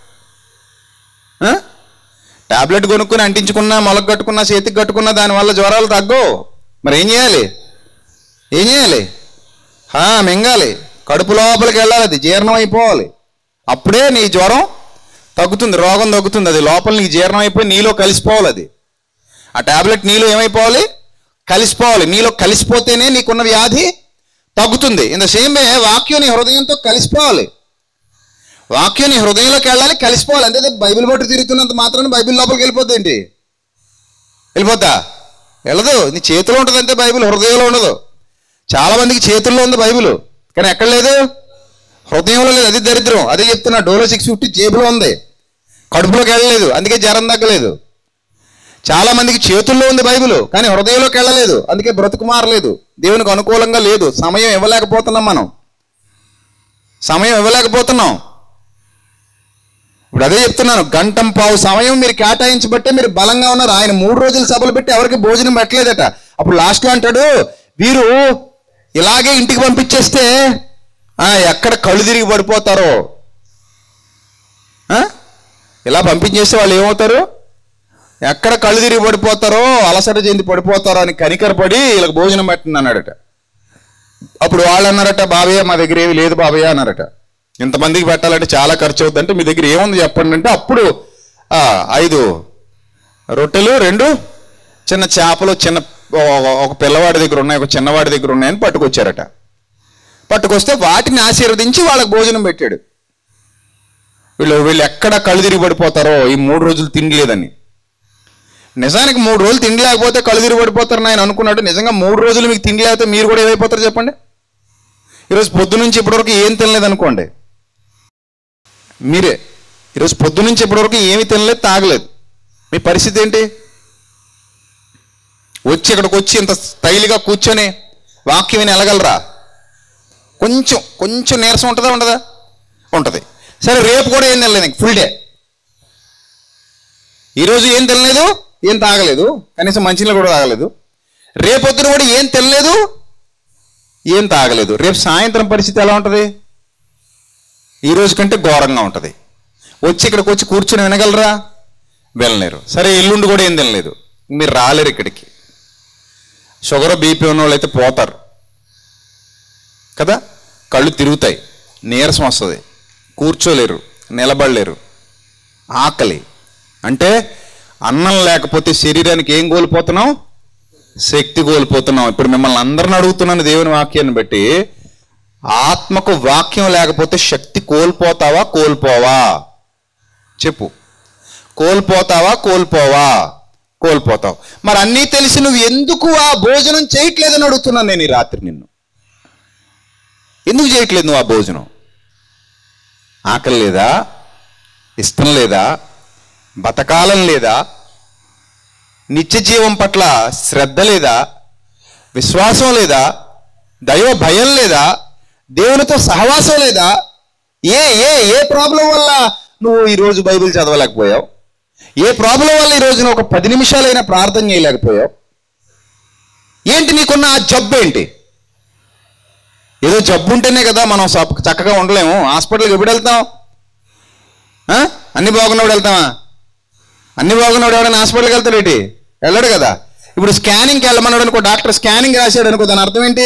ఆ? టాబ్లెట్ కొనుక్కుని అంటించుకున్నా మొలక కట్టుకున్నా చేతికి కట్టుకున్నా దానివల్ల జ్వరాలు తగ్గవు మరి ఏం చేయాలి ఏం చేయాలి హా, మింగాలి కడుపు లోపలికి వెళ్ళాలి అది జీర్ణం అయిపోవాలి అప్పుడే నీ జ్వరం తగ్గుతుంది రోగం తగ్గుతుంది అది లోపల నీకు జీర్ణం అయిపోయి నీలో కలిసిపోవాలి అది ఆ టాబ్లెట్ నీలో ఏమైపోవాలి కలిసిపోవాలి నీలో కలిసిపోతేనే నీకున్న వ్యాధి తగ్గుతుంది ఇన్ ద సేమ్ వే వాక్యం నీ హృదయంతో కలిసిపోవాలి వాక్యం నీ హృదయంలోకి వెళ్ళాలి కలిసిపోవాలి అంతే బైబిల్ పట్టు తిరుగుతున్నంత మాత్రాన బైబిల్ లోపలికి వెళ్ళిపోద్ది ఏంటి వెళ్ళిపోద్దా వెళ్ళదు నీ చేతిలో ఉంటుంది అంతే బైబిల్ హృదయంలో ఉండదు చాలా మందికి చేతుల్లో ఉంది బైబిల్ కానీ ఎక్కడ లేదు హృదయంలో లేదు అది దరిద్రం అదే చెప్తున్నా డోలో సిక్స్ ఫిఫ్టీ జేబులో ఉంది కడుపులోకి వెళ్ళలేదు అందుకే జ్వరం తగ్గలేదు చాలా మందికి చేతుల్లో ఉంది బైబిల్ కానీ హృదయంలోకి వెళ్ళలేదు అందుకే బ్రతుకు మారలేదు దేవునికి అనుకూలంగా లేదు సమయం ఇవ్వలేకపోతున్నాం మనం సమయం ఇవ్వలేకపోతున్నాం ఇప్పుడు అదే చెప్తున్నాను గంటం పావు సమయం మీరు కేటాయించబట్టే మీరు బలంగా ఉన్నారు ఆయన మూడు రోజులు సభలు పెట్టి ఎవరికి భోజనం పెట్టలేదట అప్పుడు లాస్ట్లో అంటాడు వీరు ఇలాగే ఇంటికి పంపించేస్తే ఆ, ఎక్కడ కళ్ళు తిరిగి పడిపోతారో ఆ? ఇలా పంపించేస్తే వాళ్ళు ఏమవుతారు ఎక్కడ కళ్ళు తిరిగి పడిపోతారో అలసట చెంది పడిపోతారో అని కనికరపడి వీళ్ళకి భోజనం పెట్టండి అన్నాడట అప్పుడు వాళ్ళు అన్నారట బాబయ్య మా దగ్గర ఏమి లేదు బాబయ్య అన్నారట ఇంతమందికి పెట్టాలంటే చాలా ఖర్చు అవుతుందంటే మీ దగ్గర ఏముంది చెప్పండి అంటే అప్పుడు ఆ, ఐదు రొట్టెలు రెండు చిన్న చేపలు చిన్న ఒక- ఒక పిల్లవాడి దగ్గర ఉన్నాయి ఒక చిన్నవాడి దగ్గర ఉన్నాయని పట్టుకొచ్చారట పట్టుకొస్తే వాటిని ఆశీర్వదించి వాళ్ళకి భోజనం పెట్టాడు వీళ్ళు వీళ్ళు ఎక్కడ కళ్ళు తిరిగి పడిపోతారో ఈ మూడు రోజులు తిండి లేదని నిజానికి మూడు రోజులు తిండి లేకపోతే కళ్ళు తిరిగి పడిపోతారని ఆయన అనుకున్నాడు నిజంగా మూడు రోజులు మీకు తిండి లేకపోతే మీరు కూడా ఏమైపోతారు చెప్పండి ఈరోజు పొద్దు నుంచి ఇప్పటివరకు ఏం తినలేదు అనుకోండి మీరే ఈరోజు పొద్దు నుంచి ఇప్పటివరకు ఏమి తినలేదు తాగలేదు మీ పరిస్థితి ఏంటి వచ్చి ఇక్కడికి వచ్చి ఇంత స్టైల్గా కూర్చొని వాక్యం విని వెళ్ళగలరా కొంచెం కొంచెం నీరసం ఉంటుందా ఉండదా ఉంటుంది సరే రేపు కూడా ఏం తినలేదు ఫుల్ డే ఈరోజు ఏం తినలేదు ఏం తాగలేదు కనీసం మంచినీళ్ళు కూడా తాగలేదు రేపొద్దున కూడా ఏం తినలేదు ఏం తాగలేదు రేపు సాయంత్రం పరిస్థితి ఎలా ఉంటుంది ఈ రోజు కంటే ఘోరంగా ఉంటుంది వచ్చి ఇక్కడికి వచ్చి కూర్చొని వినగలరా వెళ్ళలేరు సరే ఎల్లుండి కూడా ఏం తినలేదు మీరు రాలేరు ఇక్కడికి షుగర్ బీపీ ఉన్న వాళ్ళు అయితే పోతారు కదా కళ్ళు తిరుగుతాయి నీరసం వస్తుంది కూర్చోలేరు నిలబడలేరు ఆకలి అంటే అన్నం లేకపోతే శరీరానికి ఏం కోల్పోతున్నాం శక్తి కోల్పోతున్నాం ఇప్పుడు మిమ్మల్ని అందరిని అడుగుతున్నాను దేవుని వాక్యాన్ని బట్టి ఆత్మకు వాక్యం లేకపోతే శక్తి కోల్పోతావా కోల్పోవా చెప్పు కోల్పోతావా కోల్పోవా కోల్పోతావు మరి అన్నీ తెలిసి నువ్వు ఎందుకు ఆ భోజనం చేయట్లేదని అడుగుతున్నాను నేను ఈ రాత్రి నిన్ను ఎందుకు చేయట్లేదు నువ్వు ఆ భోజనం ఆకలి లేదా ఇష్టం లేదా బతకాలం లేదా నిత్య జీవం పట్ల శ్రద్ధ లేదా విశ్వాసం లేదా దైవ భయం లేదా దేవునితో సహవాసం లేదా ఏ ఏ ఏ ప్రాబ్లం వల్ల నువ్వు ఈరోజు బైబిల్ చదవలేకపోయావు ఏ ప్రాబ్లం వల్ల ఈరోజు నువ్వు ఒక పది నిమిషాలైనా ప్రార్థన చేయలేకపోయావు ఏంటి నీకున్న ఆ జబ్బు ఏంటి ఏదో జబ్బు ఉంటేనే కదా మనం సప్- చక్కగా ఉండలేము హాస్పిటల్కి ఎప్పుడు వెళ్తాం ఆ? అన్ని బాగున్నప్పుడు వెళ్తామా అన్ని బాగున్నప్పుడు ఎవడైనా హాస్పిటల్కి వెళ్తాడు ఏంటి వెళ్ళాడు కదా ఇప్పుడు స్కానింగ్కి వెళ్ళమన్నాడు అనుకో డాక్టర్ స్కానింగ్ రాశాడు అనుకో దాని అర్థం ఏంటి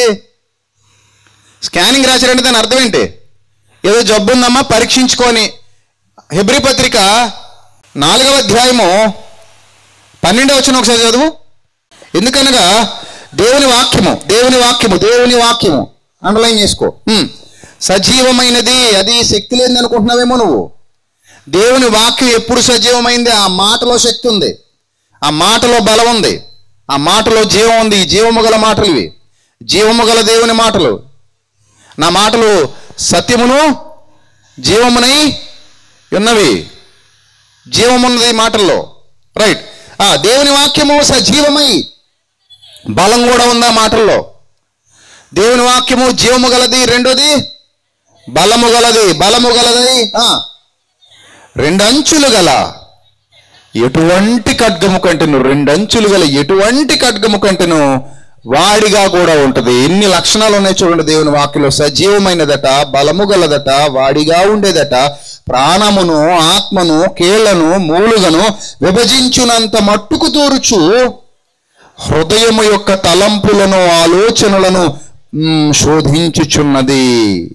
స్కానింగ్ రాశాడంటే దాని అర్థం ఏంటి ఏదో జబ్బు ఉందమ్మా పరీక్షించుకొని హెబ్రి పత్రిక నాలుగవ అధ్యాయము పన్నెండవ వచ్చిన ఒకసారి చదువు ఎందుకనగా దేవుని వాక్యము దేవుని వాక్యము దేవుని వాక్యము అండర్లైన్ చేసుకో ఉమ్. సజీవమైనది అది శక్తి లేదని అనుకుంటున్నావేమో నువ్వు దేవుని వాక్యం ఎప్పుడు సజీవమైంది ఆ మాటలో శక్తి ఉంది ఆ మాటలో బలం ఉంది ఆ మాటలో జీవం ఉంది ఈ జీవము గల మాటలు ఇవి జీవము గల దేవుని మాటలు నా మాటలు సత్యమును జీవమునై ఉన్నవి జీవమున్నది ఈ మాటల్లో రైట్ ఆ దేవుని వాక్యము సజీవమై బలం కూడా ఉంది ఆ మాటల్లో దేవుని వాక్యము జీవము గలది రెండోది బలము గలది బలము గలది ఆ, రెండంచులు గల ఎటువంటి ఖడ్గము కంటెను రెండంచులు గల ఎటువంటి ఖడ్గము కంటెను వాడిగా కూడా ఉంటది ఎన్ని లక్షణాలు ఉన్నాయి చూడండి దేవుని వాక్యలో సజీవమైనదట బలము గలదట వాడిగా ఉండేదట ప్రాణమును ఆత్మను కీళ్లను మూలుగను విభజించునంత మట్టుకు తోరుచు హృదయము యొక్క తలంపులను ఆలోచనలను మ్, శోధించుచున్నది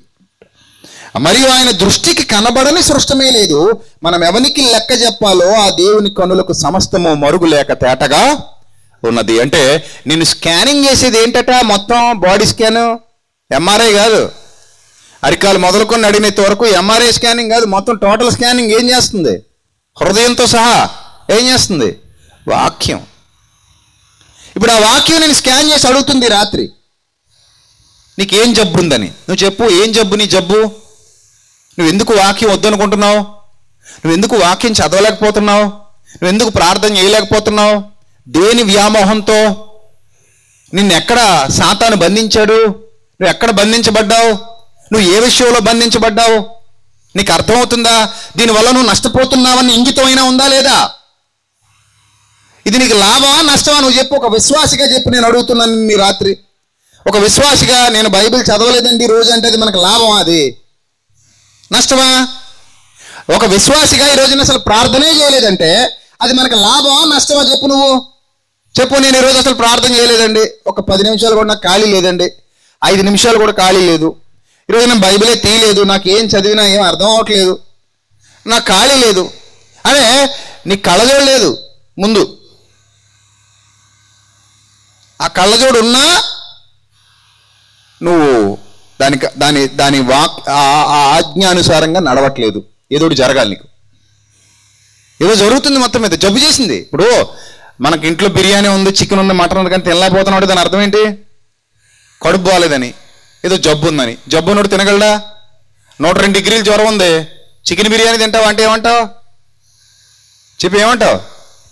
మరియు ఆయన దృష్టికి కనబడని సృష్టమే లేదు మనం ఎవరికి లెక్క చెప్పాలో ఆ దేవుని కనులకు సమస్తము మరుగు లేక తేటగా ఉన్నది అంటే నేను స్కానింగ్ చేసేది ఏంటట మొత్తం బాడీ స్కాన్ ఎంఆర్ఐ కాదు అరికాలు మొదలుకొని నడినేంత వరకు ఎంఆర్ఐ స్కానింగ్ కాదు మొత్తం టోటల్ స్కానింగ్ ఏం చేస్తుంది హృదయంతో సహా ఏం చేస్తుంది వాక్యం ఇప్పుడు ఆ వాక్యం నేను స్కాన్ చేసి అడుగుతుంది ఈ రాత్రి నీకేం జబ్బు ఉందని నువ్వు చెప్పు ఏం జబ్బు నీ జబ్బు నువ్వు ఎందుకు వాక్యం వద్దనుకుంటున్నావు నువ్వు ఎందుకు వాక్యం చదవలేకపోతున్నావు నువ్వు ఎందుకు ప్రార్థన చేయలేకపోతున్నావు దేని వ్యామోహంతో నిన్ను ఎక్కడ సాతాను బంధించాడు నువ్వు ఎక్కడ బంధించబడ్డావు నువ్వు ఏ విషయంలో బంధించబడ్డావు నీకు అర్థమవుతుందా దీనివల్ల నువ్వు నష్టపోతున్నావని ఇంగితమైనా ఉందా లేదా ఇది నీకు లాభమా నష్టమా నువ్వు చెప్పు ఒక విశ్వాసిగా చెప్పి నేను అడుగుతున్నాను నీ రాత్రి ఒక విశ్వాసిగా నేను బైబిల్ చదవలేదండి ఈ రోజు అంటే అది మనకు లాభమా అది నష్టమా ఒక విశ్వాసిగా ఈ రోజున అసలు ప్రార్థనే చేయలేదంటే అది మనకు లాభమా నష్టమా చెప్పు నువ్వు చెప్పు నేను ఈరోజు అసలు ప్రార్థన చేయలేదండి ఒక పది నిమిషాలు కూడా నాకు ఖాళీ లేదండి ఐదు నిమిషాలు కూడా ఖాళీ లేదు ఈరోజు నేను బైబిలే తీయలేదు నాకు ఏం చదివినా ఏం అర్థం అవ్వట్లేదు నాకు ఖాళీ లేదు అదే నీకు కళ్ళజోడు లేదు ముందు ఆ కళ్ళజోడు ఉన్నా నువ్వు దానికి దాని దాని వాక్ ఆ- ఆ ఆజ్ఞానుసారంగా నడవట్లేదు ఏదో ఒకటి జరగాలి నీకు ఏదో జరుగుతుంది మొత్తం మీద జబ్బు చేసింది ఇప్పుడు మనకి ఇంట్లో బిర్యానీ ఉంది చికెన్ ఉంది మటన్ ఉంది కానీ తినలేకపోతున్నాడు దాని అర్థం ఏంటి కడుపు బాగాలేదని ఏదో జబ్బు ఉందని జబ్బు ఉన్నోడు తినగలడా నూట రెండు డిగ్రీలు జ్వరం ఉంది చికెన్ బిర్యానీ తింటావా అంటే ఏమంటావు చెప్పి ఏమంటావు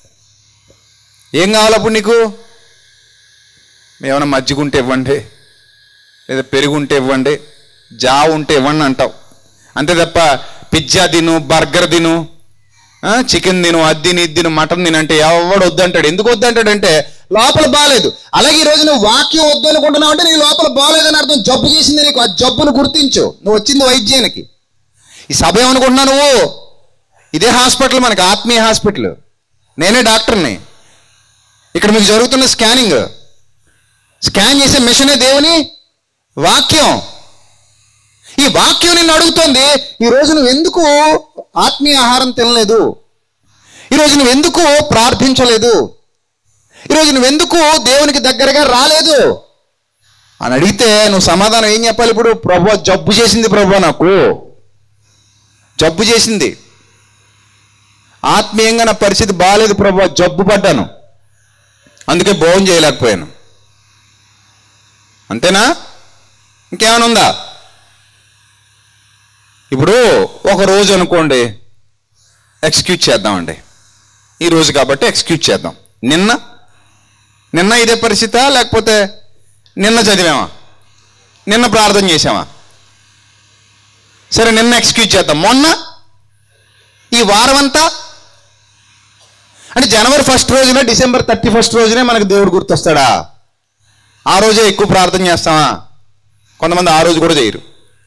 ఏం కావాలి అప్పుడు నీకు ఏమైనా మజ్జిగ ఉంటే ఇవ్వండి లేదా పెరుగు ఉంటే ఇవ్వండి జావ ఉంటే ఇవ్వండి అంటావు అంతే తప్ప పిజ్జా తిను బర్గర్ తిను ఆ, చికెన్ తిను అది తిని ఇది తిను మటన్ తిను అంటే ఎవడు వద్దంటాడు ఎందుకు వద్దంటాడంటే లోపల బాగాలేదు అలాగే ఈ రోజు నువ్వు వాక్యం వద్దు అనుకుంటున్నావు అంటే నీ లోపల బాగాలేదని అర్థం జబ్బు చేసింది నీకు ఆ జబ్బును గుర్తించు నువ్వు వచ్చింది వైద్యానికి ఈ సభ ఏమనుకుంటున్నా నువ్వు ఇదే హాస్పిటల్ మనకి ఆత్మీయ హాస్పిటల్ నేనే డాక్టర్ని ఇక్కడ మీకు జరుగుతున్న స్కానింగ్ స్కాన్ చేసే మిషనే దేవుని వాక్యం ఈ వాక్యం నిన్ను అడుగుతోంది ఈ రోజు నువ్వు ఎందుకు ఆత్మీయ ఆహారం తినలేదు ఈరోజు నువ్వు ఎందుకు ప్రార్థించలేదు ఈరోజు నువ్వు ఎందుకు దేవునికి దగ్గరగా రాలేదు అని అడిగితే నువ్వు సమాధానం ఏం చెప్పాలి ఇప్పుడు ప్రభు జబ్బు చేసింది ప్రభు నాకు జబ్బు చేసింది ఆత్మీయంగా నా పరిస్థితి బాగాలేదు ప్రభు జబ్బు పడ్డాను అందుకే భోజనం చేయలేకపోయాను అంతేనా ఇంకేమైనా ఉందా ఇప్పుడు ఒక రోజు అనుకోండి ఎక్స్క్యూజ్ చేద్దామండి ఈ రోజు కాబట్టి ఎక్స్క్యూజ్ చేద్దాం నిన్న నిన్న ఇదే పరిస్థితా లేకపోతే నిన్న చదివామా నిన్న ప్రార్థన చేసామా సరే నిన్న ఎక్స్క్యూజ్ చేద్దాం మొన్న ఈ వారం అంతా అంటే జనవరి ఫస్ట్ రోజున డిసెంబర్ థర్టీ ఫస్ట్ రోజునే మనకు దేవుడు గుర్తొస్తాడా ఆ రోజే ఎక్కువ ప్రార్థన చేస్తామా కొంతమంది ఆ రోజు కూడా చేయరు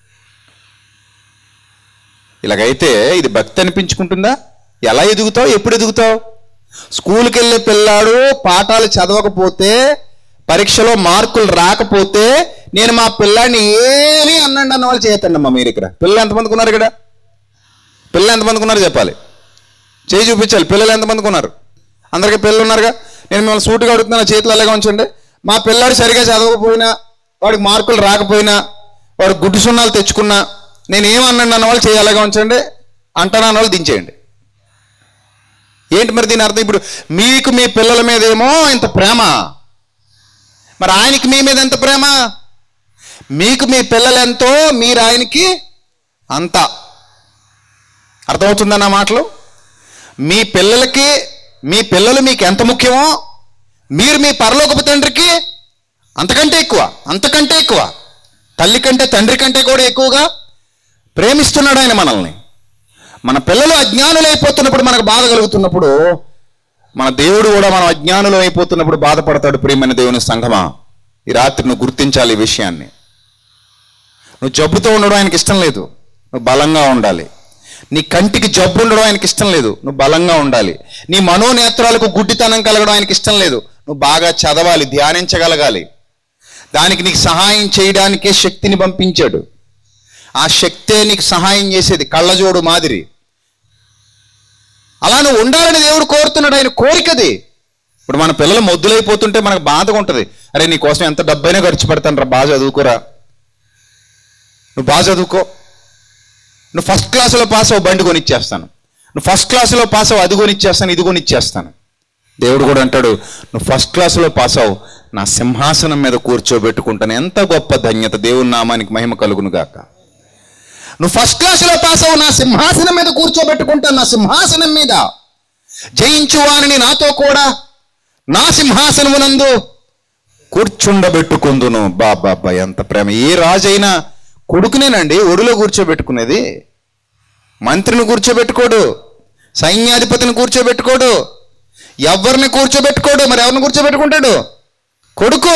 ఇలాగైతే ఇది భక్తి అనిపించుకుంటుందా ఎలా ఎదుగుతావు ఎప్పుడు ఎదుగుతావు స్కూల్కి వెళ్ళే పిల్లాడు పాఠాలు చదవకపోతే పరీక్షలో మార్కులు రాకపోతే నేను మా పిల్లాడిని ఏమీ అన్నండి అన్న వాళ్ళు చేయతండి అమ్మా మీరు ఇక్కడ పిల్లలు ఎంతమందికి ఉన్నారు ఇక్కడ పిల్లలు ఎంతమందికి ఉన్నారు చెప్పాలి చేయి చూపించాలి పిల్లలు ఎంతమందికి ఉన్నారు అందరికీ పిల్లలు ఉన్నారుగా నేను మిమ్మల్ని సూటుగా అడుగుతున్నా చేతులు అలాగే ఉంచండి మా పిల్లాడు సరిగా చదవకపోయినా వాడికి మార్కులు రాకపోయినా వాడు గుడ్డు సున్నాలు తెచ్చుకున్నా నేను ఏమన్నాను అన్న వాళ్ళు చేయి అలాగే ఉంచండి అంటాను అన్న వాళ్ళు దించేయండి ఏంటి మరి దీని అర్థం ఇప్పుడు మీకు మీ పిల్లల మీద ఏమో ఇంత ప్రేమ మరి ఆయనకి మీ మీద ఎంత ప్రేమ మీకు మీ పిల్లలు ఎంతో మీరు ఆయనకి అంత అర్థమవుతుందా నా మాటలు మీ పిల్లలకి మీ పిల్లలు మీకు ఎంత ముఖ్యమో మీరు మీ పరలోకపు తండ్రికి అంతకంటే ఎక్కువ అంతకంటే ఎక్కువ తల్లి కంటే తండ్రి కంటే కూడా ఎక్కువగా ప్రేమిస్తున్నాడు ఆయన మనల్ని మన పిల్లలు అజ్ఞానులు అయిపోతున్నప్పుడు మనకు బాధ కలుగుతున్నప్పుడు మన దేవుడు కూడా మనం అజ్ఞానులు అయిపోతున్నప్పుడు బాధపడతాడు ప్రియమైన దేవుని సంఘమా ఈ రాత్రి నువ్వు గుర్తించాలి ఈ విషయాన్ని నువ్వు జబ్బుతో ఉండడం ఆయనకి ఇష్టం లేదు నువ్వు బలంగా ఉండాలి నీ కంటికి జబ్బు ఉండడం ఆయనకి ఇష్టం లేదు నువ్వు బలంగా ఉండాలి నీ మనోనేత్రాలకు గుడ్డితనం కలగడం ఆయనకి ఇష్టం లేదు నువ్వు బాగా చదవాలి ధ్యానించగలగాలి దానికి నీకు సహాయం చేయడానికే శక్తిని పంపించాడు ఆ శక్తే నీకు సహాయం చేసేది కళ్ళజోడు మాదిరి అలా నువ్వు ఉండాలని దేవుడు కోరుతున్నాడు ఆయన కోరికది ఇప్పుడు మన పిల్లలు మొద్దులైపోతుంటే మనకు బాధగా ఉంటుంది అరే నీ కోసం ఎంత డబ్బైనా ఖర్చు పెడతాను రా బాగా చదువుకోరా నువ్వు బాగా చదువుకో నువ్వు ఫస్ట్ క్లాసులో పాస్ అవ్వ బండి కొనిచ్చేస్తాను నువ్వు ఫస్ట్ క్లాసులో పాస్ అవ్వ అది కొనిచ్చేస్తాను ఇది కొనిచ్చేస్తాను దేవుడు కూడా అంటాడు నువ్వు ఫస్ట్ క్లాసులో పాస్ అవ్వు నా సింహాసనం మీద కూర్చోబెట్టుకుంటాను ఎంత గొప్ప ధన్యత దేవుని నామానికి మహిమ కలుగును గాక నువ్వు ఫస్ట్ క్లాసులో పాస్ అవ్వు నా సింహాసనం మీద కూర్చోబెట్టుకుంటాను నా సింహాసనం మీద జయించు వానిని నాతో కూడా నా సింహాసనమునందు కూర్చుండబెట్టుకుందును బాబా ఎంత ప్రేమ ఏ రాజైనా కొడుకునేనండి ఒడిలో కూర్చోబెట్టుకునేది మంత్రిని కూర్చోబెట్టుకోడు సైన్యాధిపతిని కూర్చోబెట్టుకోడు ఎవరిని కూర్చోబెట్టుకోడు మరి ఎవరిని కూర్చోబెట్టుకుంటాడు కొడుకు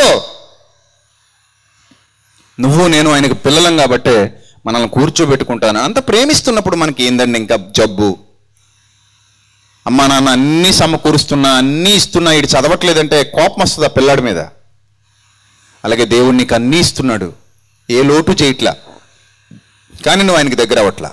నువ్వు నేను ఆయనకు పిల్లలం కాబట్టే మనల్ని కూర్చోబెట్టుకుంటాను అంత ప్రేమిస్తున్నప్పుడు మనకి ఏందండి ఇంకా జబ్బు అమ్మా నాన్న అన్నీ సమకూరుస్తున్నా అన్నీ ఇస్తున్నా ఇటు చదవట్లేదంటే కోపం వస్తుంది ఆ పిల్లాడి మీద అలాగే దేవుడు నీకు అన్నీ ఇస్తున్నాడు ఏ లోటు చేయట్లా కానీ నువ్వు ఆయనకి దగ్గర అవ్వట్లా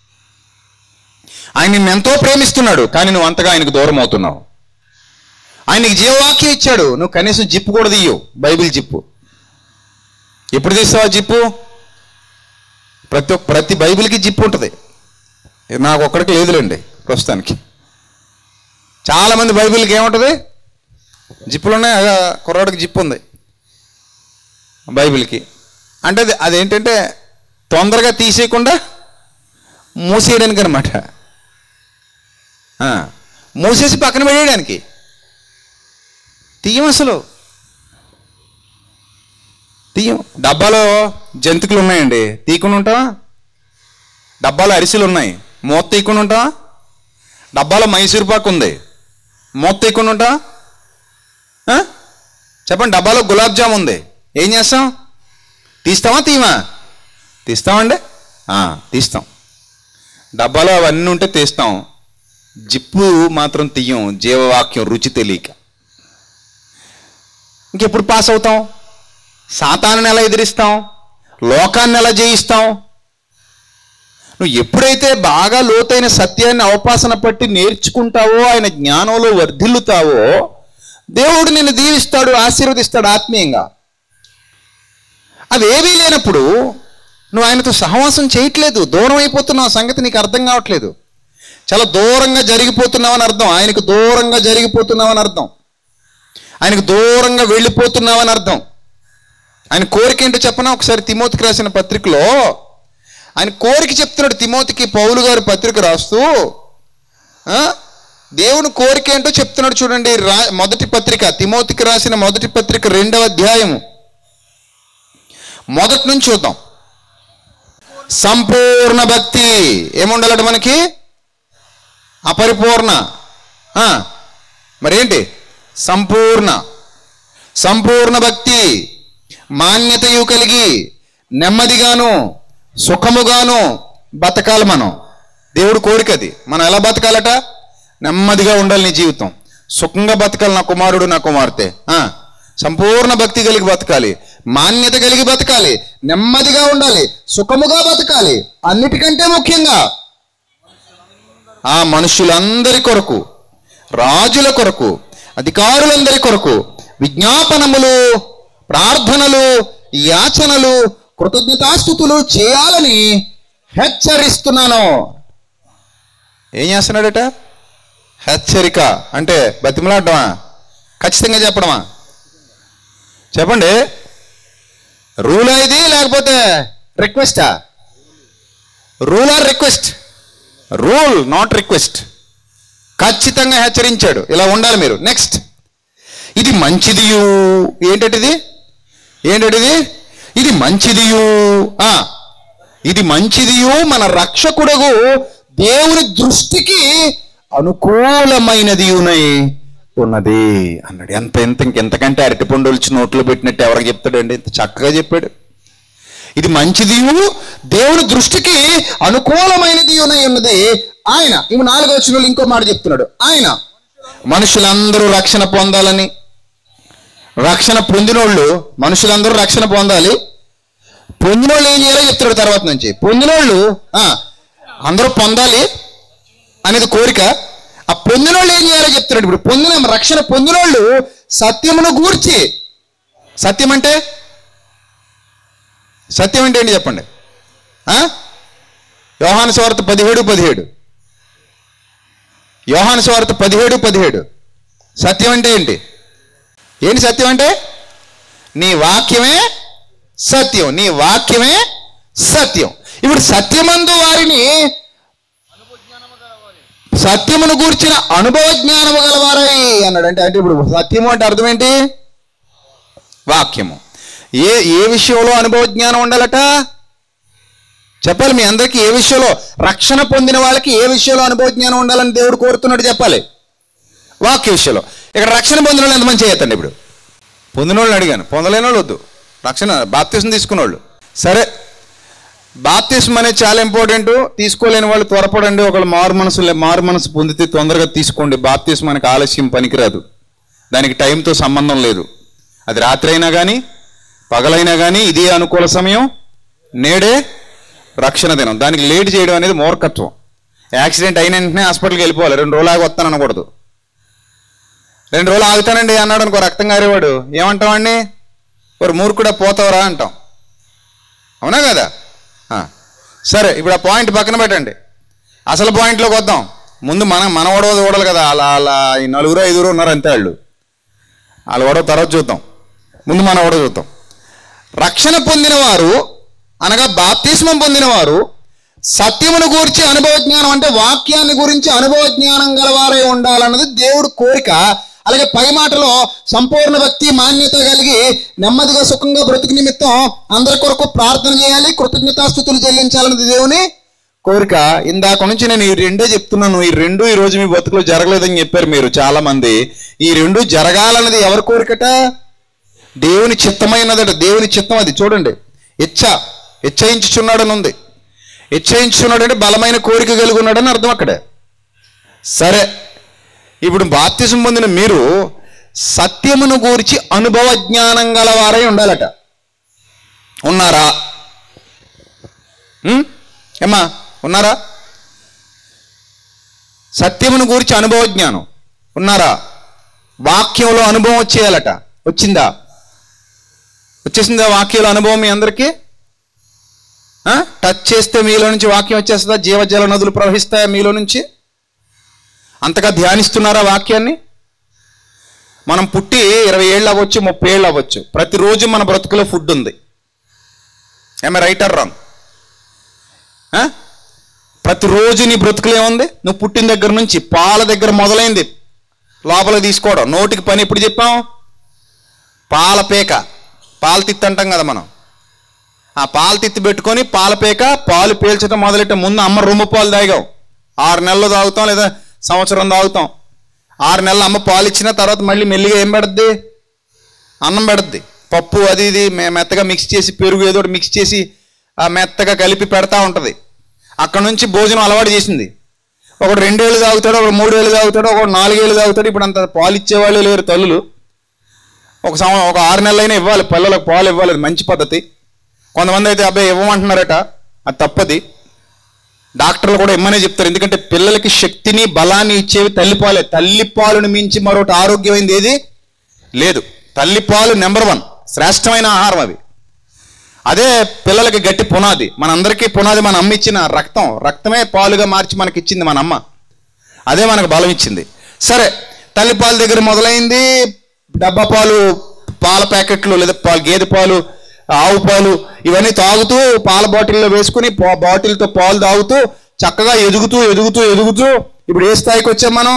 ఆయన నిన్ను ఎంతో ప్రేమిస్తున్నాడు కానీ నువ్వు అంతగా ఆయనకు దూరం అవుతున్నావు ఆయనకి జీవవాక్యం ఇచ్చాడు నువ్వు కనీసం జిప్పు కూడా తీయవు బైబిల్ జిప్పు ఎప్పుడు తీస్తావా జిప్పు ప్రతి ఒక్క ప్రతి బైబిల్కి జిప్పు ఉంటుంది ఇది నాకు ఒక్కడికి లేదులేండి ప్రస్తుతానికి చాలామంది బైబిల్కి ఏముంటుంది జిప్పులు ఉన్నాయి అగా కుర్రాడికి జిప్పు ఉంది బైబిల్కి అంటే అది అదేంటంటే తొందరగా తీసేయకుండా మూసేయడానికి అనమాట మూసేసి పక్కన పెట్టేయడానికి తీయం అసలు తీయం డబ్బాలో జంతికలు ఉన్నాయండి తీయకుండా ఉంటావా డబ్బాలో అరిసెలు ఉన్నాయి మూత తీయకుండా ఉంటావా డబ్బాలో మైసూర్ పాకు ఉంది మూత తీయకుండా ఉంటావా ఆ? చెప్పండి డబ్బాలో గులాబ్ జామ్ ఉంది ఏం చేస్తాం తీస్తావా తీయమా తీస్తామండి ఆ, తీస్తాం డబ్బాలో అవన్నీ ఉంటే తీస్తాం జిప్పు మాత్రం తీయం జీవవాక్యం రుచి తెలియక ఇంకెప్పుడు పాస్ అవుతాం సాతాన్ని ఎలా ఎదిరిస్తాం లోకాన్ని ఎలా జయిస్తాం నువ్వు ఎప్పుడైతే బాగా లోతైన సత్యాన్ని అవపాసన పట్టి నేర్చుకుంటావో ఆయన జ్ఞానంలో వర్ధిల్లుతావో దేవుడు నిన్ను దీవిస్తాడు ఆశీర్వదిస్తాడు ఆత్మీయంగా అవేవీ లేనప్పుడు నువ్వు ఆయనతో సహవాసం చేయట్లేదు దూరం అయిపోతున్నావు ఆ సంగతి నీకు అర్థం కావట్లేదు చాలా దూరంగా జరిగిపోతున్నావని అర్థం ఆయనకు దూరంగా జరిగిపోతున్నావని అర్థం ఆయనకు దూరంగా వెళ్ళిపోతున్నావని అర్థం ఆయన కోరిక ఏంటో చెప్పనా ఒకసారి తిమోతికి రాసిన పత్రికలో ఆయన కోరిక చెప్తున్నాడు తిమోతికి పౌలు గారు పత్రిక రాస్తూ ఆ? దేవుని కోరిక ఏంటో చెప్తున్నాడు చూడండి రా మొదటి పత్రిక తిమోతికి రాసిన మొదటి పత్రిక రెండవ అధ్యాయము మొదటి నుంచి చూద్దాం సంపూర్ణ భక్తి ఏముండాలట మనకి అపరిపూర్ణ ఆ, మరేంటి సంపూర్ణ సంపూర్ణ భక్తి మాన్యతయు కలిగి నెమ్మదిగాను సుఖముగాను బతకాలి మనం దేవుడు కోరిక అది మనం ఎలా బతకాలట నెమ్మదిగా ఉండాలి నీ జీవితం సుఖంగా బతకాలి నా కుమారుడు నా కుమార్తె ఆ, సంపూర్ణ భక్తి కలిగి బతకాలి మాన్యత కలిగి బతకాలి నెమ్మదిగా ఉండాలి సుఖముగా బతకాలి అన్నిటికంటే ముఖ్యంగా ఆ మనుషులందరి కొరకు రాజుల కొరకు అధికారులందరి కొరకు విజ్ఞాపనములు ప్రార్థనలు యాచనలు కృతజ్ఞతాస్థుతులు చేయాలని హెచ్చరిస్తున్నాను ఏం చేస్తున్నాడట హెచ్చరిక అంటే బతిమలాడమా ఖచ్చితంగా చెప్పడమా చెప్పండి రూల్ ఇది లేకపోతే రిక్వెస్టా rule or request rule not request ఖచ్చితంగా హెచ్చరించాడు ఇలా ఉండాలి మీరు నెక్స్ట్ ఇది మంచిదియు ఏంటటిది ఏంటటిది ఇది మంచిదియు ఆ, ఇది మంచిదియు మన రక్షకుడగు దేవుని దృష్టికి అనుకూలమైనదియునై ఉన్నది అన్నాడు ఎంత ఎంత ఇంకెంతకంటే అరటిపండు వచ్చి నోట్లో పెట్టినట్టు ఎవరికి చెప్తాడండి ఇంత చక్కగా చెప్పాడు ఇది మంచిది దేవుని దృష్టికి అనుకూలమైనది ఉన్నది ఉన్నది ఆయన ఇవి నాలుగో వచనంలో ఇంకో మాట చెప్తున్నాడు ఆయన మనుషులందరూ రక్షణ పొందాలని రక్షణ పొందినోళ్ళు మనుషులందరూ రక్షణ పొందాలి పొందినోళ్ళు ఏం చేయాలో చెప్తాడు తర్వాత నుంచి పొందినోళ్ళు ఆ, అందరూ పొందాలి అనేది కోరిక ఆ పొందినోళ్ళు ఏం చేయాలో చెప్తున్నాడు ఇప్పుడు పొందిన రక్షణ పొందినోళ్ళు సత్యమును గూర్చి సత్యం అంటే సత్యం అంటే ఏంటి చెప్పండి ఆ? యోహాను స్వార్థ పదిహేడు పదిహేడు యోహాను స్వార్థ పదిహేడు పదిహేడు సత్యం అంటే ఏంటి ఏంటి సత్యం అంటే నీ వాక్యమే సత్యం నీ వాక్యమే సత్యం ఇప్పుడు సత్యమందు వారిని సత్యమును గూర్చిన అనుభవ జ్ఞానము గలవారై అన్నాడు అంటే అంటే ఇప్పుడు సత్యము అంటే అర్థం ఏంటి వాక్యము ఏ ఏ విషయంలో అనుభవ జ్ఞానం ఉండాలట చెప్పాలి మీ అందరికీ ఏ విషయంలో రక్షణ పొందిన వాళ్ళకి ఏ విషయంలో అనుభవ జ్ఞానం ఉండాలని దేవుడు కోరుతున్నాడు చెప్పాలి వాక్య విషయంలో ఇక్కడ రక్షణ పొందిన వాళ్ళు ఎంతమంది చేయొద్దండి ఇప్పుడు పొందిన వాళ్ళని అడిగాను పొందలేని వాళ్ళు వద్దు రక్షణ బాప్తీసం తీసుకున్న వాళ్ళు సరే బాప్తిస్మ అనేది చాలా ఇంపార్టెంట్ తీసుకోలేని వాళ్ళు త్వరపడండి ఒకళ్ళు మారు మనసు లే- మారు మనసు పొందితే తొందరగా తీసుకోండి బాప్తిస్మ మనకి ఆలస్యం పనికిరాదు దానికి టైంతో సంబంధం లేదు అది రాత్రి అయినా కానీ పగలైనా కానీ ఇదే అనుకూల సమయం నేడే రక్షణ దినం దానికి లేట్ చేయడం అనేది మూర్ఖత్వం యాక్సిడెంట్ అయిన వెంటనే హాస్పిటల్కి వెళ్ళిపోవాలి రెండు రోజులు ఆగి వస్తాను అనకూడదు రెండు రోజులు ఆగుతానండి అన్నాడు అనుకో రక్తం గారేవాడు ఏమంటామండి ఒక మూర్ఖుడా పోతావరా అంటాం అవునా కదా ఆ. సరే ఇప్పుడు ఆ పాయింట్ పక్కన పెట్టండి అసలు పాయింట్లోకి వద్దాం ముందు మనం మన ఓడవ చూడాలి కదా అలా అలా ఈ నలుగురు ఐదుగురు ఉన్నారు అంతే వాళ్ళు వాళ్ళ ఓడవ తర్వాత చూద్దాం ముందు మన ఓడవ చూద్దాం రక్షణ పొందిన వారు అనగా బాప్తిస్మం పొందిన వారు సత్యమును గురించి అనుభవ జ్ఞానం అంటే వాక్యాన్ని గురించి అనుభవ జ్ఞానం గలవారై ఉండాలన్నది దేవుడు కోరిక అలాగే పై మాటలో సంపూర్ణ భక్తి మాన్యత కలిగి నెమ్మదిగా సుఖంగా బ్రతుకు నిమిత్తం అందరి కొరకు ప్రార్థన చేయాలి కృతజ్ఞతాస్థుతులు చెల్లించాలన్నది దేవుని కోరిక ఇందాక నుంచి నేను ఈ రెండే చెప్తున్నాను ఈ రెండు ఈ రోజు మీ బతుకులో జరగలేదని చెప్పారు మీరు చాలా మంది ఈ రెండు జరగాలన్నది ఎవరి కోరికట దేవుని చిత్తమైనదట దేవుని చిత్తం అది చూడండి ఇచ్చ ఇచ్చయించుచున్నాడని ఉంది ఇచ్చయించుచున్నాడంటే బలమైన కోరిక కలిగి ఉన్నాడని అర్థం అక్కడ సరే ఇప్పుడు బాప్తిజం పొందిన మీరు సత్యమును గూర్చి అనుభవ జ్ఞానం గలవారై ఉండాలట ఉన్నారా ఉం? ఏమ్మా ఉన్నారా సత్యమును గూర్చి అనుభవ జ్ఞానం ఉన్నారా వాక్యంలో అనుభవం వచ్చేయాలట వచ్చిందా వచ్చేసిందా వాక్యంలో అనుభవం మీ అందరికీ ఆ? టచ్ చేస్తే మీలో నుంచి వాక్యం వచ్చేస్తుందా జీవజల నదులు ప్రవహిస్తాయా మీలో నుంచి అంతగా ధ్యానిస్తున్నారా వాక్యాన్ని మనం పుట్టి ఇరవై ఏళ్ళు అవ్వచ్చు ముప్పై ఏళ్ళు అవ్వచ్చు ప్రతిరోజు మన బ్రతుకులో ఫుడ్ ఉంది ఏమే రైట్ ఆర్ రాంగ్ ప్రతిరోజు నీ బ్రతుకులు ఏముంది నువ్వు పుట్టిన దగ్గర నుంచి పాల దగ్గర మొదలైంది లోపల తీసుకోవడం నోటికి పని ఎప్పుడు చెప్పాం పాల పేక పాల తిత్తి అంటాం కదా మనం ఆ పాల తిత్తి పెట్టుకొని పాల పేక పాలు పీల్చడం మొదలెట్టే ముందు అమ్మ రొమ్ము పాలు తాగాం ఆరు నెలలు తాగుతాం లేదా సంవత్సరం తాగుతాం ఆరు నెలలు అమ్మ పాలు ఇచ్చిన తర్వాత మళ్ళీ మెల్లిగా ఏం పెడద్ది అన్నం పెడద్ది పప్పు అది ఇది మె- మెత్తగా మిక్స్ చేసి పెరుగు ఏదో ఒకటి మిక్స్ చేసి ఆ మెత్తగా కలిపి పెడతా ఉంటుంది అక్కడ నుంచి భోజనం అలవాటు చేసింది ఒకడు రెండేళ్ళు తాగుతాడు ఒకడు మూడేళ్ళు తాగుతాడు ఒకడు నాలుగేళ్ళు తాగుతాడు ఇప్పుడు అంత పాలు ఇచ్చేవాళ్ళు లేరు తల్లులు ఒక సంవ ఒక ఆరు నెలలైనా ఇవ్వాలి పిల్లలకు పాలు ఇవ్వాలి అది మంచి పద్ధతి కొంతమంది అయితే అబ్బాయి ఇవ్వమంటున్నారట అది తప్పది డాక్టర్లు కూడా ఇమ్మనే చెప్తారు ఎందుకంటే పిల్లలకి శక్తిని బలాన్ని ఇచ్చేవి తల్లిపాలే తల్లిపాలుని మించి మరొకటి ఆరోగ్యమైనది ఏది లేదు తల్లిపాలు నెంబర్ వన్ శ్రేష్టమైన ఆహారం అవి అదే పిల్లలకి గట్టి పునాది మనందరికీ పునాది మన అమ్మ ఇచ్చిన రక్తం రక్తమే పాలుగా మార్చి మనకి ఇచ్చింది మన అమ్మ అదే మనకు బలం ఇచ్చింది సరే తల్లిపాల దగ్గర మొదలైంది డబ్బా పాలు పాల ప్యాకెట్లు లేదా పాలు గేదె పాలు ఆవు పాలు ఇవన్నీ తాగుతూ పాల బాటిల్లో వేసుకుని పా- బాటిల్తో పాలు తాగుతూ చక్కగా ఎదుగుతూ ఎదుగుతూ ఎదుగుతూ ఇప్పుడు ఏ స్థాయికి వచ్చాం మనం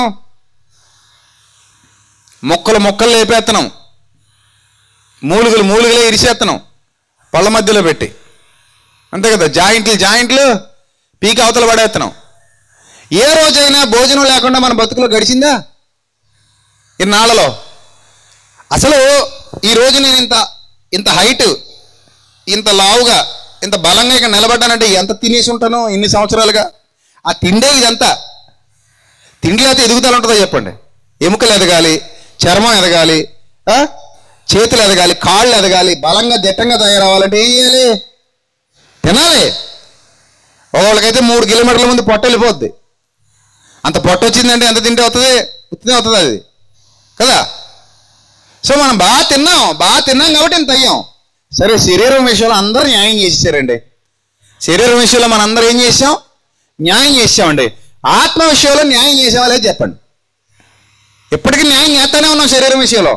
మొక్కలు మొక్కలు లేపేస్తున్నాం మూలుగులు మూలుగులే ఇరిసేస్తున్నాం పళ్ళ మధ్యలో పెట్టి అంతే కదా జాయింట్లు జాయింట్లు పీక అవతల పడేస్తున్నాం ఏ రోజైనా భోజనం లేకుండా మన బతుకులో గడిచిందా ఇన్నాళ్ళలో అసలు ఈ రోజు నేను ఇంత ఇంత హైట్ ఇంత లావుగా ఇంత బలంగా ఇక్కడ నిలబడ్డానంటే ఎంత తినేసి ఉంటాను ఇన్ని సంవత్సరాలుగా ఆ తిండే ఇదంతా తిండి లేకపోతే ఎదుగుదల ఉంటుందో చెప్పండి ఎముకలు ఎదగాలి చర్మం ఎదగాలి ఆ? చేతులు ఎదగాలి కాళ్ళు ఎదగాలి బలంగా దిట్టంగా తయారవ్వాలంటే ఏం చేయాలి తినాలి ఒకళ్ళకైతే మూడు కిలోమీటర్ల ముందు పొట్ట వెళ్ళిపోద్ది అంత పొట్ట వచ్చిందంటే ఎంత తింటే అవుతుంది ఉత్తినే అవుతుంది అది కదా సో మనం బాగా తిన్నాం బాగా తిన్నాం కాబట్టి ఇంత అయ్యాం సరే శరీరం విషయంలో అందరూ న్యాయం చేసేసారండి శరీరం విషయంలో మనం అందరూ ఏం చేసాం న్యాయం చేసామండి ఆత్మ విషయంలో న్యాయం చేసామా లేదు చెప్పండి ఎప్పటికీ న్యాయం చేస్తానే ఉన్నాం శరీరం విషయంలో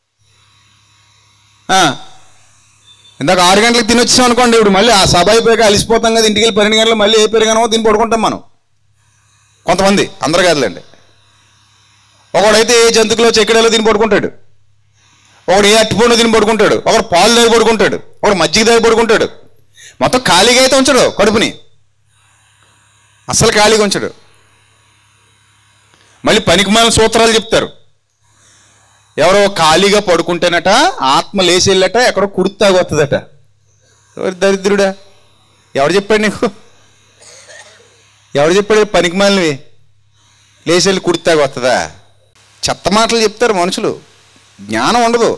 ఆ. ఇందాక ఆరు గంటలకు తిని వచ్చాం అనుకోండి ఇప్పుడు మళ్ళీ ఆ సభ అయిపోయాక అలిసిపోతాం కదా ఇంటికి వెళ్ళి పన్నెండు గంటలు మళ్ళీ ఏ పెరిగానో తిని పడుకుంటాం మనం కొంతమంది అందరు కాదులేండి ఒకడైతే ఏ జంతుకులో చెక్కడలో తిని పడుకుంటాడు ఒకడు ఏ అట్టిపండు తిని పడుకుంటాడు ఒకడు పాలు దగ్గర పడుకుంటాడు ఒకడు మజ్జిగ దగ్గర పడుకుంటాడు మొత్తం ఖాళీగా అయితే ఉంచడు కడుపుని అసలు ఖాళీగా ఉంచడు మళ్ళీ పనికిమాలిన సూత్రాలు చెప్తారు ఎవరో ఖాళీగా పడుకుంటేనట ఆత్మ లేచి వెళ్ళట ఎక్కడో కుడితాగొస్తుందట ఎవరు దరిద్రుడా ఎవరు చెప్పాడు నీకు ఎవరు చెప్పాడు పనికిమాలినవి లేచి వెళ్ళి కుడితాగొస్తుందా చెత్త మాటలు చెప్తారు మనుషులు జ్ఞానం ఉండదు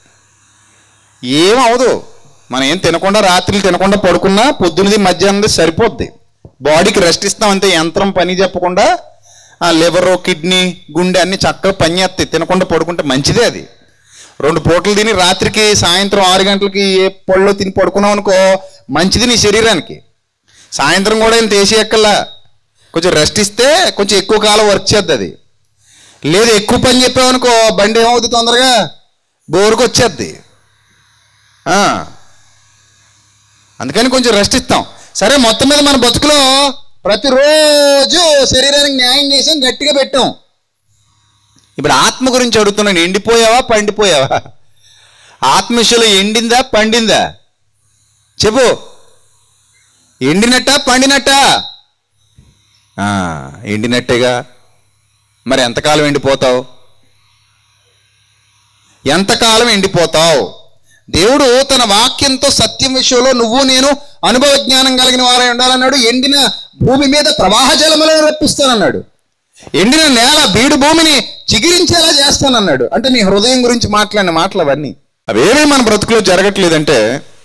ఏం అవదు మనం ఏం తినకుండా రాత్రులు తినకుండా పడుకున్నా పొద్దున్నది మధ్యాహ్నది సరిపోద్ది బాడీకి రెస్ట్ ఇస్తాం అంతే యంత్రం పని చెప్పకుండా ఆ లివర్ కిడ్నీ గుండె అన్ని చక్కగా పని చేస్తాయి తినకుండా పడుకుంటే మంచిదే అది రెండు పూటలు తిని రాత్రికి సాయంత్రం ఆరు గంటలకి ఏ పళ్ళు తిని పడుకున్నావు అనుకో మంచిది నీ శరీరానికి సాయంత్రం కూడా ఏం తీసి ఎక్కల్లా కొంచెం రెస్ట్ ఇస్తే కొంచెం ఎక్కువ కాలం వర్క్ చేద్ది అది లేదు ఎక్కువ పని చెప్పావనుకో బండి ఏమవుతుంది తొందరగా బోరుకు వచ్చేద్ది ఆ. అందుకని కొంచెం రెస్ట్ ఇస్తాం సరే మొత్తం మీద మన బతుకులో ప్రతిరోజు శరీరానికి న్యాయం చేసాం గట్టిగా పెట్టాం ఇప్పుడు ఆత్మ గురించి అడుగుతున్నాను ఎండిపోయావా పండిపోయావా ఆత్మ విషయంలో ఎండిందా పండిందా చెప్పు ఎండినట్టా పండినట్టా ఆ, ఎండినట్టేగా మరి ఎంతకాలం ఎండిపోతావు ఎంతకాలం ఎండిపోతావు దేవుడు తన వాక్యంతో సత్యం విషయంలో నువ్వు నేను అనుభవ జ్ఞానం కలిగిన వారై ఉండాలన్నాడు ఎండిన భూమి మీద ప్రవాహ జలములను రప్పిస్తానన్నాడు ఎండిన నేల బీడు భూమిని చిగిరించేలా చేస్తానన్నాడు అంటే నీ హృదయం గురించి మాట్లాడిన మాటలు అవన్నీ అవేమీ మన బ్రతుకులో జరగట్లేదంటే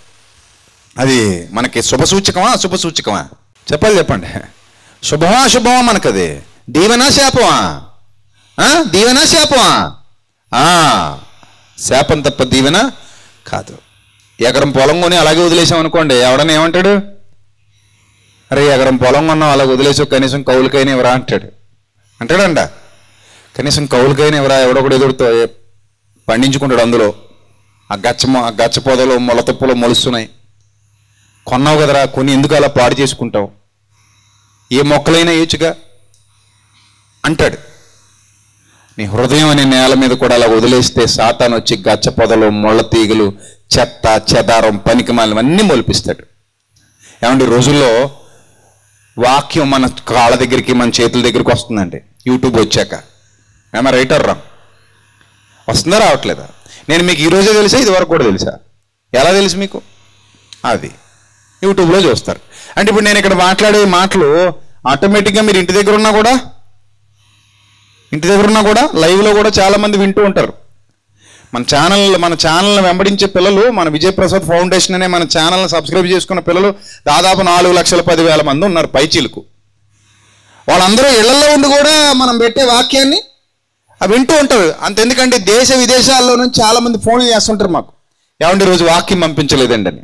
అది మనకి శుభ సూచకమా అశుభ సూచకమా చెప్పాలి చెప్పండి శుభమా అశుభమా మనకది దీవెనా శాపమా ఆ? దీవెనా శాపమా ఆ, శాపం తప్ప దీవెన కాదు ఎకరం పొలం కొని అలాగే వదిలేసాం అనుకోండి ఎవడన్నా ఏమంటాడు అరే ఎకరం పొలం కొన్నాం అలా వదిలేసావు కనీసం కౌలుకైనా ఇవ్వరా అంటాడు అంటాడంట కనీసం కౌలుకైనా ఇవ్వరా ఎవడొకడు ఎదురుతో పండించుకుంటాడు అందులో ఆ గచ్చ మొ- ఆ గచ్చ పొదలు మొలతప్పులు మొలుస్తున్నాయి కొన్నావు కదరా కొని ఎందుకు అలా పాడు చేసుకుంటావు ఏ మొక్కలైనా ఏచుగా అంటాడు నీ హృదయం అనే నేల మీద కూడా అలా వదిలేస్తే సాతాను వచ్చి గచ్చ పొదలు ముళ్ళ తీగలు చెత్త చెదారం పనికిమాలం అన్నీ మొలిపిస్తాడు ఏమంటే ఈ రోజుల్లో వాక్యం మన కాళ్ళ దగ్గరికి మన చేతుల దగ్గరికి వస్తుందండి యూట్యూబ్ వచ్చాక ఏమో రైటర్ రా వస్తుందా రావట్లేదా నేను మీకు ఈరోజే తెలుసా ఇది వరకు కూడా తెలుసా ఎలా తెలుసు మీకు అది యూట్యూబ్లో చూస్తారు అంటే ఇప్పుడు నేను ఇక్కడ మాట్లాడే మాటలు ఆటోమేటిక్గా మీరు ఇంటి దగ్గర ఉన్నా కూడా ఇంటి దగ్గర ఉన్నా కూడా లైవ్లో కూడా చాలా మంది వింటూ ఉంటారు మన ఛానల్ మన ఛానల్ని వెంబడించే పిల్లలు మన విజయ్ ప్రసాద్ ఫౌండేషన్ అనే మన ఛానల్ని సబ్స్క్రైబ్ చేసుకున్న పిల్లలు దాదాపు నాలుగు లక్షల పదివేల మంది ఉన్నారు పైచీలకు వాళ్ళందరూ ఇళ్లలో ఉండి కూడా మనం పెట్టే వాక్యాన్ని అవి వింటూ ఉంటారు అంతెందుకంటే దేశ విదేశాల్లో నుంచి చాలా మంది ఫోన్లు చేస్తుంటారు మాకు ఏమంటే రోజు వాక్యం పంపించలేదండి అని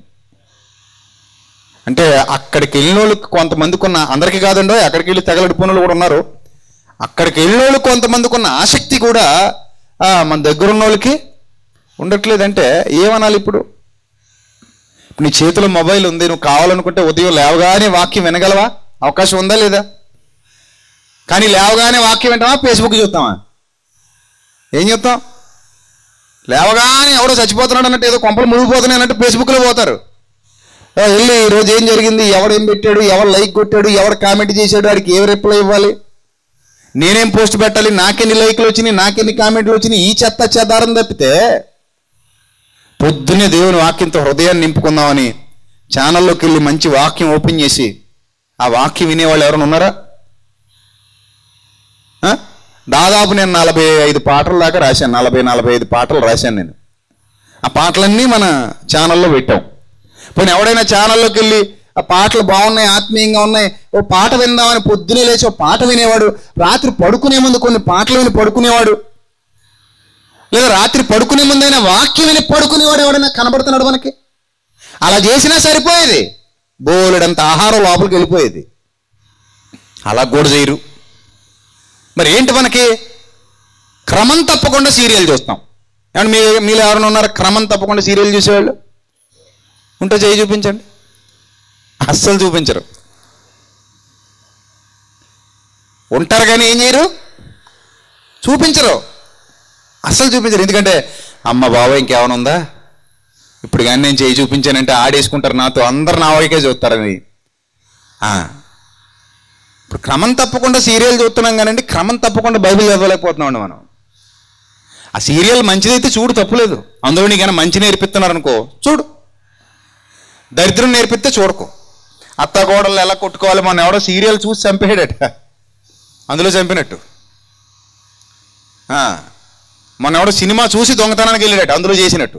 అంటే అక్కడికి వెళ్ళిన వాళ్ళు కొంతమందికి ఉన్న అందరికీ కాదండో అక్కడికి వెళ్ళి తెగలడిపోయిన వాళ్ళు కూడా ఉన్నారు అక్కడికి వెళ్ళిన వాళ్ళు కొంతమందికి ఉన్న ఆసక్తి కూడా ఆ, మన దగ్గర ఉన్న వాళ్ళకి ఉండట్లేదంటే ఏమనాలి ఇప్పుడు ఇప్పుడు నీ చేతిలో మొబైల్ ఉంది నువ్వు కావాలనుకుంటే ఉదయం లేవగానే వాక్యం వినగలవా అవకాశం ఉందా లేదా కానీ లేవగానే వాక్యం వింటామా ఫేస్బుక్ చూస్తామా ఏం చెప్తాం లేవగానే ఎవడో చచ్చిపోతున్నాడు అన్నట్టు ఏదో కొంపలు మునిగిపోతున్నాయి అన్నట్టు ఫేస్బుక్లో పోతారు ఆ, వెళ్ళి ఈరోజు ఏం జరిగింది ఎవడు ఏం పెట్టాడు ఎవరు లైక్ కొట్టాడు ఎవరు కామెంట్ చేశాడు వాడికి ఏ రిప్లై ఇవ్వాలి నేనేం పోస్ట్ పెట్టాలి నాకెన్ని లైక్లు వచ్చినాయి నాకెన్ని కామెంట్లు వచ్చినాయి ఈ చెత్త చెదారం తప్పితే పొద్దున్నే దేవుని వాక్యంతో హృదయాన్ని నింపుకుందామని ఛానల్లోకి వెళ్ళి మంచి వాక్యం ఓపెన్ చేసి ఆ వాక్యం వినేవాళ్ళు ఎవరైనా ఉన్నారా ఆ? దాదాపు నేను నలభై ఐదు పాటల దాకా రాశాను నలభై నలభై ఐదు పాటలు రాశాను నేను ఆ పాటలన్నీ మన ఛానల్లో పెట్టాం పోనీ ఎవడైనా ఛానల్లోకి వెళ్ళి ఆ పాటలు బాగున్నాయి ఆత్మీయంగా ఉన్నాయి ఓ పాట విందామని పొద్దునే లేచి ఓ పాట వినేవాడు రాత్రి పడుకునే ముందు కొన్ని పాటలు విని పడుకునేవాడు లేదా రాత్రి పడుకునే ముందైనా వాక్యం విని పడుకునేవాడు ఎవడైనా కనబడుతున్నాడు మనకి అలా చేసినా సరిపోయేది బోలెడంత ఆహారం లోపలికి వెళ్ళిపోయేది అలా కూడా చేయరు మరి ఏంటి మనకి క్రమం తప్పకుండా సీరియల్ చూస్తాం ఏమంటే మీ మీరు ఎవరైనా ఉన్నారా క్రమం తప్పకుండా సీరియల్ చూసేవాళ్ళు ఉంటే చేయి చూపించండి అస్సలు చూపించరు ఉంటారు కానీ ఏం చేయరు చూపించరు అస్సలు చూపించరు ఎందుకంటే అమ్మ బావ ఇంకేమైనా ఉందా ఇప్పుడు కానీ నేను చేయి చూపించానంటే ఆడేసుకుంటారు నాతో అందరు నా వైకే చూస్తారని ఆ. ఇప్పుడు క్రమం తప్పకుండా సీరియల్ చూస్తున్నాం కానండి క్రమం తప్పకుండా బైబిల్ చదవలేకపోతున్నామండి మనం ఆ సీరియల్ మంచిదైతే చూడు తప్పులేదు అందులో నీకైనా మంచి నేర్పిస్తున్నారు అనుకో చూడు దరిద్రం నేర్పిస్తే చూడకు అత్త కోడలు ఎలా కొట్టుకోవాలి మన ఎవడో సీరియల్ చూసి చంపేయడట అందులో చంపినట్టు ఆ, మొన్న ఎవడో సినిమా చూసి దొంగతనానికి వెళ్ళాడట అందులో చేసినట్టు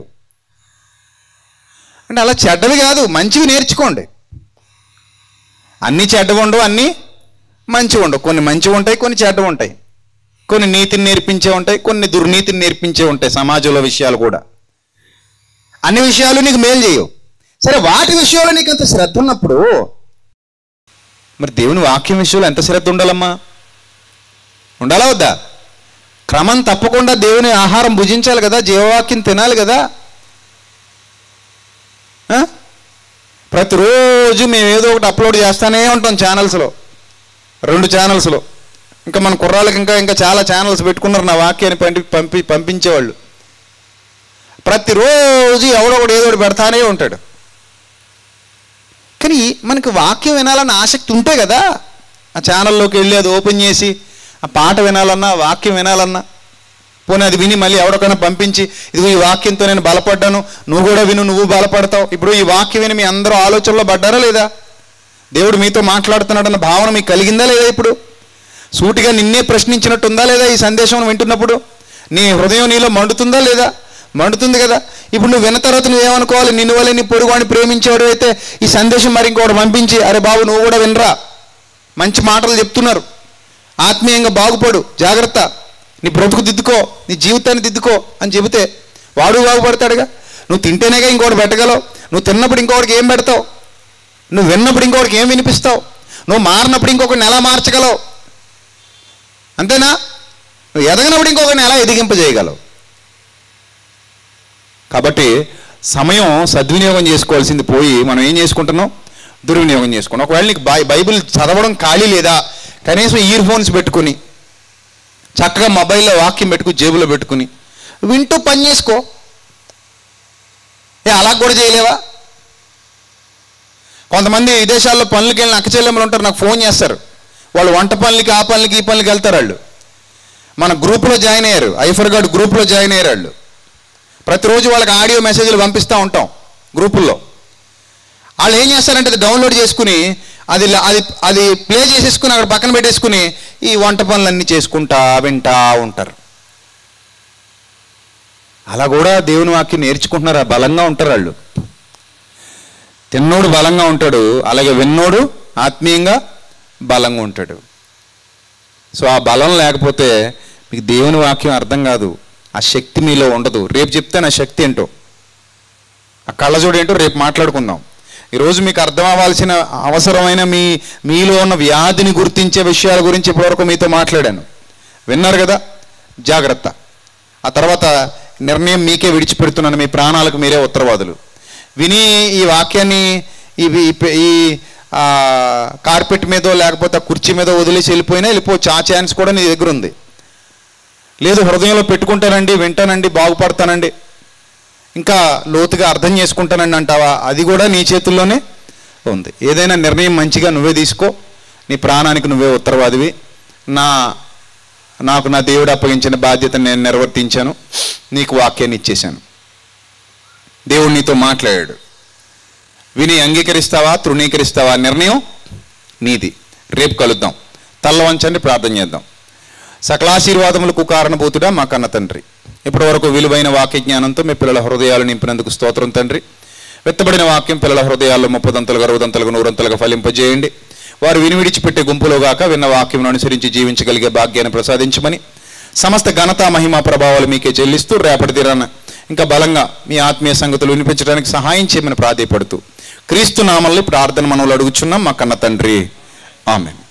అంటే అలా చెడ్డవి కాదు మంచివి నేర్చుకోండి అన్నీ చెడ్డవి ఉండవు అన్నీ మంచివి ఉండవు కొన్ని మంచివి ఉంటాయి కొన్ని చెడ్డవి ఉంటాయి కొన్ని నీతిని నేర్పించే ఉంటాయి కొన్ని దుర్నీతిని నేర్పించే ఉంటాయి సమాజంలో విషయాలు కూడా అన్ని విషయాలు నీకు మేలు చేయవు సరే వాటి విషయంలో నీకు అంత శ్రద్ధ ఉన్నప్పుడు మరి దేవుని వాక్యం విషయంలో ఎంత శ్రద్ధ ఉండాలమ్మా ఉండాలా వద్దా క్రమం తప్పకుండా దేవుని ఆహారం భుజించాలి కదా జీవవాక్యం తినాలి కదా ఆ? ప్రతిరోజు మేము ఏదో ఒకటి అప్లోడ్ చేస్తానే ఉంటాం ఛానల్స్లో రెండు ఛానల్స్లో ఇంకా మన కుర్రాళ్ళకి ఇంకా ఇంకా చాలా ఛానల్స్ పెట్టుకున్నారు నా వాక్యాన్ని పంపి పంపి పంపించేవాళ్ళు ప్రతిరోజు ఎవడో ఒకటి ఏదో ఒకటి పెడతానే ఉంటాడు కానీ మనకి వాక్యం వినాలన్న ఆసక్తి ఉంటే కదా ఆ ఛానల్లోకి వెళ్ళి అది ఓపెన్ చేసి ఆ పాట వినాలన్నా వాక్యం వినాలన్నా పోనీ అది విని మళ్ళీ ఎవరికైనా పంపించి ఇదిగో ఈ వాక్యంతో నేను బలపడ్డాను నువ్వు కూడా విను నువ్వు బలపడతావు ఇప్పుడు ఈ వాక్యం విని మీ అందరూ ఆలోచనలో పడ్డారా లేదా దేవుడు మీతో మాట్లాడుతున్నాడన్న భావన మీకు కలిగిందా లేదా ఇప్పుడు సూటిగా నిన్నే ప్రశ్నించినట్టు ఉందా లేదా ఈ సందేశం వింటున్నప్పుడు నీ హృదయం నీలో మండుతుందా లేదా మండుతుంది కదా ఇప్పుడు నువ్వు విన్న తర్వాత నువ్వేమనుకోవాలి నిన్ను వల్ల నీ పొరుగువాడిని ప్రేమించేవాడు అయితే ఈ సందేశం మరి ఇంకోటి పంపించి అరే బాబు నువ్వు కూడా వినరా మంచి మాటలు చెప్తున్నారు ఆత్మీయంగా బాగుపడు జాగ్రత్త నీ బ్రతుకు దిద్దుకో నీ జీవితాన్ని దిద్దుకో అని చెబితే వాడు బాగుపడతాడుగా నువ్వు తింటేనేగా ఇంకోటి పెట్టగలవు నువ్వు తిన్నప్పుడు ఇంకొకటికి ఏం పెడతావు నువ్వు విన్నప్పుడు ఇంకొకటికి ఏం వినిపిస్తావు నువ్వు మారినప్పుడు ఇంకొకరిని ఎలా మార్చగలవు అంతేనా నువ్వు ఎదగనప్పుడు ఇంకొకరిని ఎలా ఎదిగింపజేయగలవు కాబట్టి సమయం సద్వినియోగం చేసుకోవాల్సింది పోయి మనం ఏం చేసుకుంటున్నాం దుర్వినియోగం చేసుకున్నాం ఒకవేళ నీకు బై బైబిల్ చదవడం ఖాళీ లేదా కనీసం ఇయర్ ఫోన్స్ పెట్టుకుని చక్కగా మొబైల్లో వాక్యం పెట్టుకుని జేబులో పెట్టుకుని వింటూ పని చేసుకో ఏ అలా కూడా చేయలేవా కొంతమంది విదేశాల్లో పనులకి వెళ్ళిన అక్క చెల్లెమ్మలు ఉంటారు నాకు ఫోన్ చేస్తారు వాళ్ళు వంట పనులకి ఆ పనులకి ఈ పనులకి వెళ్తారు వాళ్ళు మన గ్రూప్లో జాయిన్ అయ్యారు ఐఫర్ గార్డ్ గ్రూప్లో జాయిన్ అయ్యారు వాళ్ళు ప్రతిరోజు వాళ్ళకి ఆడియో మెసేజ్లు పంపిస్తూ ఉంటాం గ్రూపుల్లో వాళ్ళు ఏం చేస్తారంటే అది డౌన్లోడ్ చేసుకుని అది ల- అది అది ప్లే చేసేసుకుని అక్కడ పక్కన పెట్టేసుకుని ఈ వంట పనులన్నీ చేసుకుంటా వింటా ఉంటారు అలా కూడా దేవుని వాక్యం నేర్చుకుంటున్నారు ఆ బలంగా ఉంటారు వాళ్ళు తిన్నోడు బలంగా ఉంటాడు అలాగే విన్నోడు ఆత్మీయంగా బలంగా ఉంటాడు సో ఆ బలం లేకపోతే మీకు దేవుని వాక్యం అర్థం కాదు ఆ శక్తి మీలో ఉండదు రేపు చెప్తే నా శక్తి ఏంటో ఆ కళ్ళజోడు ఏంటో రేపు మాట్లాడుకుందాం ఈరోజు మీకు అర్థం అవ్వాల్సిన అవసరమైన మీ మీలో ఉన్న వ్యాధిని గుర్తించే విషయాల గురించి ఇప్పటివరకు మీతో మాట్లాడాను విన్నారు కదా జాగ్రత్త ఆ తర్వాత నిర్ణయం మీకే విడిచిపెడుతున్నాను మీ ప్రాణాలకు మీరే ఉత్తరవాదులు విని ఈ వాక్యాన్ని ఇవి ఈ- ఈ ఆ, కార్పెట్ మీదో లేకపోతే ఆ కుర్చీ మీద వదిలేసి వెళ్ళిపోయినా వెళ్ళిపోవచ్చు ఆ ఛాన్స్ కూడా నీ దగ్గర ఉంది లేదు హృదయంలో పెట్టుకుంటానండి వింటానండి బాగుపడతానండి ఇంకా లోతుగా అర్థం చేసుకుంటానండి అంటావా అది కూడా నీ చేతుల్లోనే ఉంది ఏదైనా నిర్ణయం మంచిగా నువ్వే తీసుకో నీ ప్రాణానికి నువ్వే ఉత్తరవాదివి నా నాకు నా దేవుడు అప్పగించిన బాధ్యతను నేను నిర్వర్తించాను నీకు వాక్యాన్ని ఇచ్చేశాను దేవుడు నీతో మాట్లాడాడు విని అంగీకరిస్తావా తృణీకరిస్తావా నిర్ణయం నీది రేపు కలుద్దాం తల్ల వంచండి ప్రార్థన చేద్దాం సకలాశీర్వాదములకు కారణభూతుడా మా కన్న తండ్రి ఇప్పటి వరకు విలువైన వాక్య జ్ఞానంతో మీ పిల్లల హృదయాలు నింపినందుకు స్తోత్రం తండ్రి వెత్తబడిన వాక్యం పిల్లల హృదయాల్లో ముప్పదంతలుగా అరవదంతలుగా నూరంతలుగా ఫలింపజేయండి వారు విని విడిచిపెట్టే గుంపులో గాక విన్న వాక్యం అనుసరించి జీవించగలిగే భాగ్యాన్ని ప్రసాదించమని సమస్త ఘనత మహిమ ప్రభావాలు మీకే చెల్లిస్తూ రేపటి తీరాన ఇంకా బలంగా మీ ఆత్మీయ సంగతులు వినిపించడానికి సహాయం చేయమని ప్రాధేయపడుతూ క్రీస్తు నామల్ని ప్రార్థన మనవులు అడుగుచున్నాం మా కన్న తండ్రి ఆమె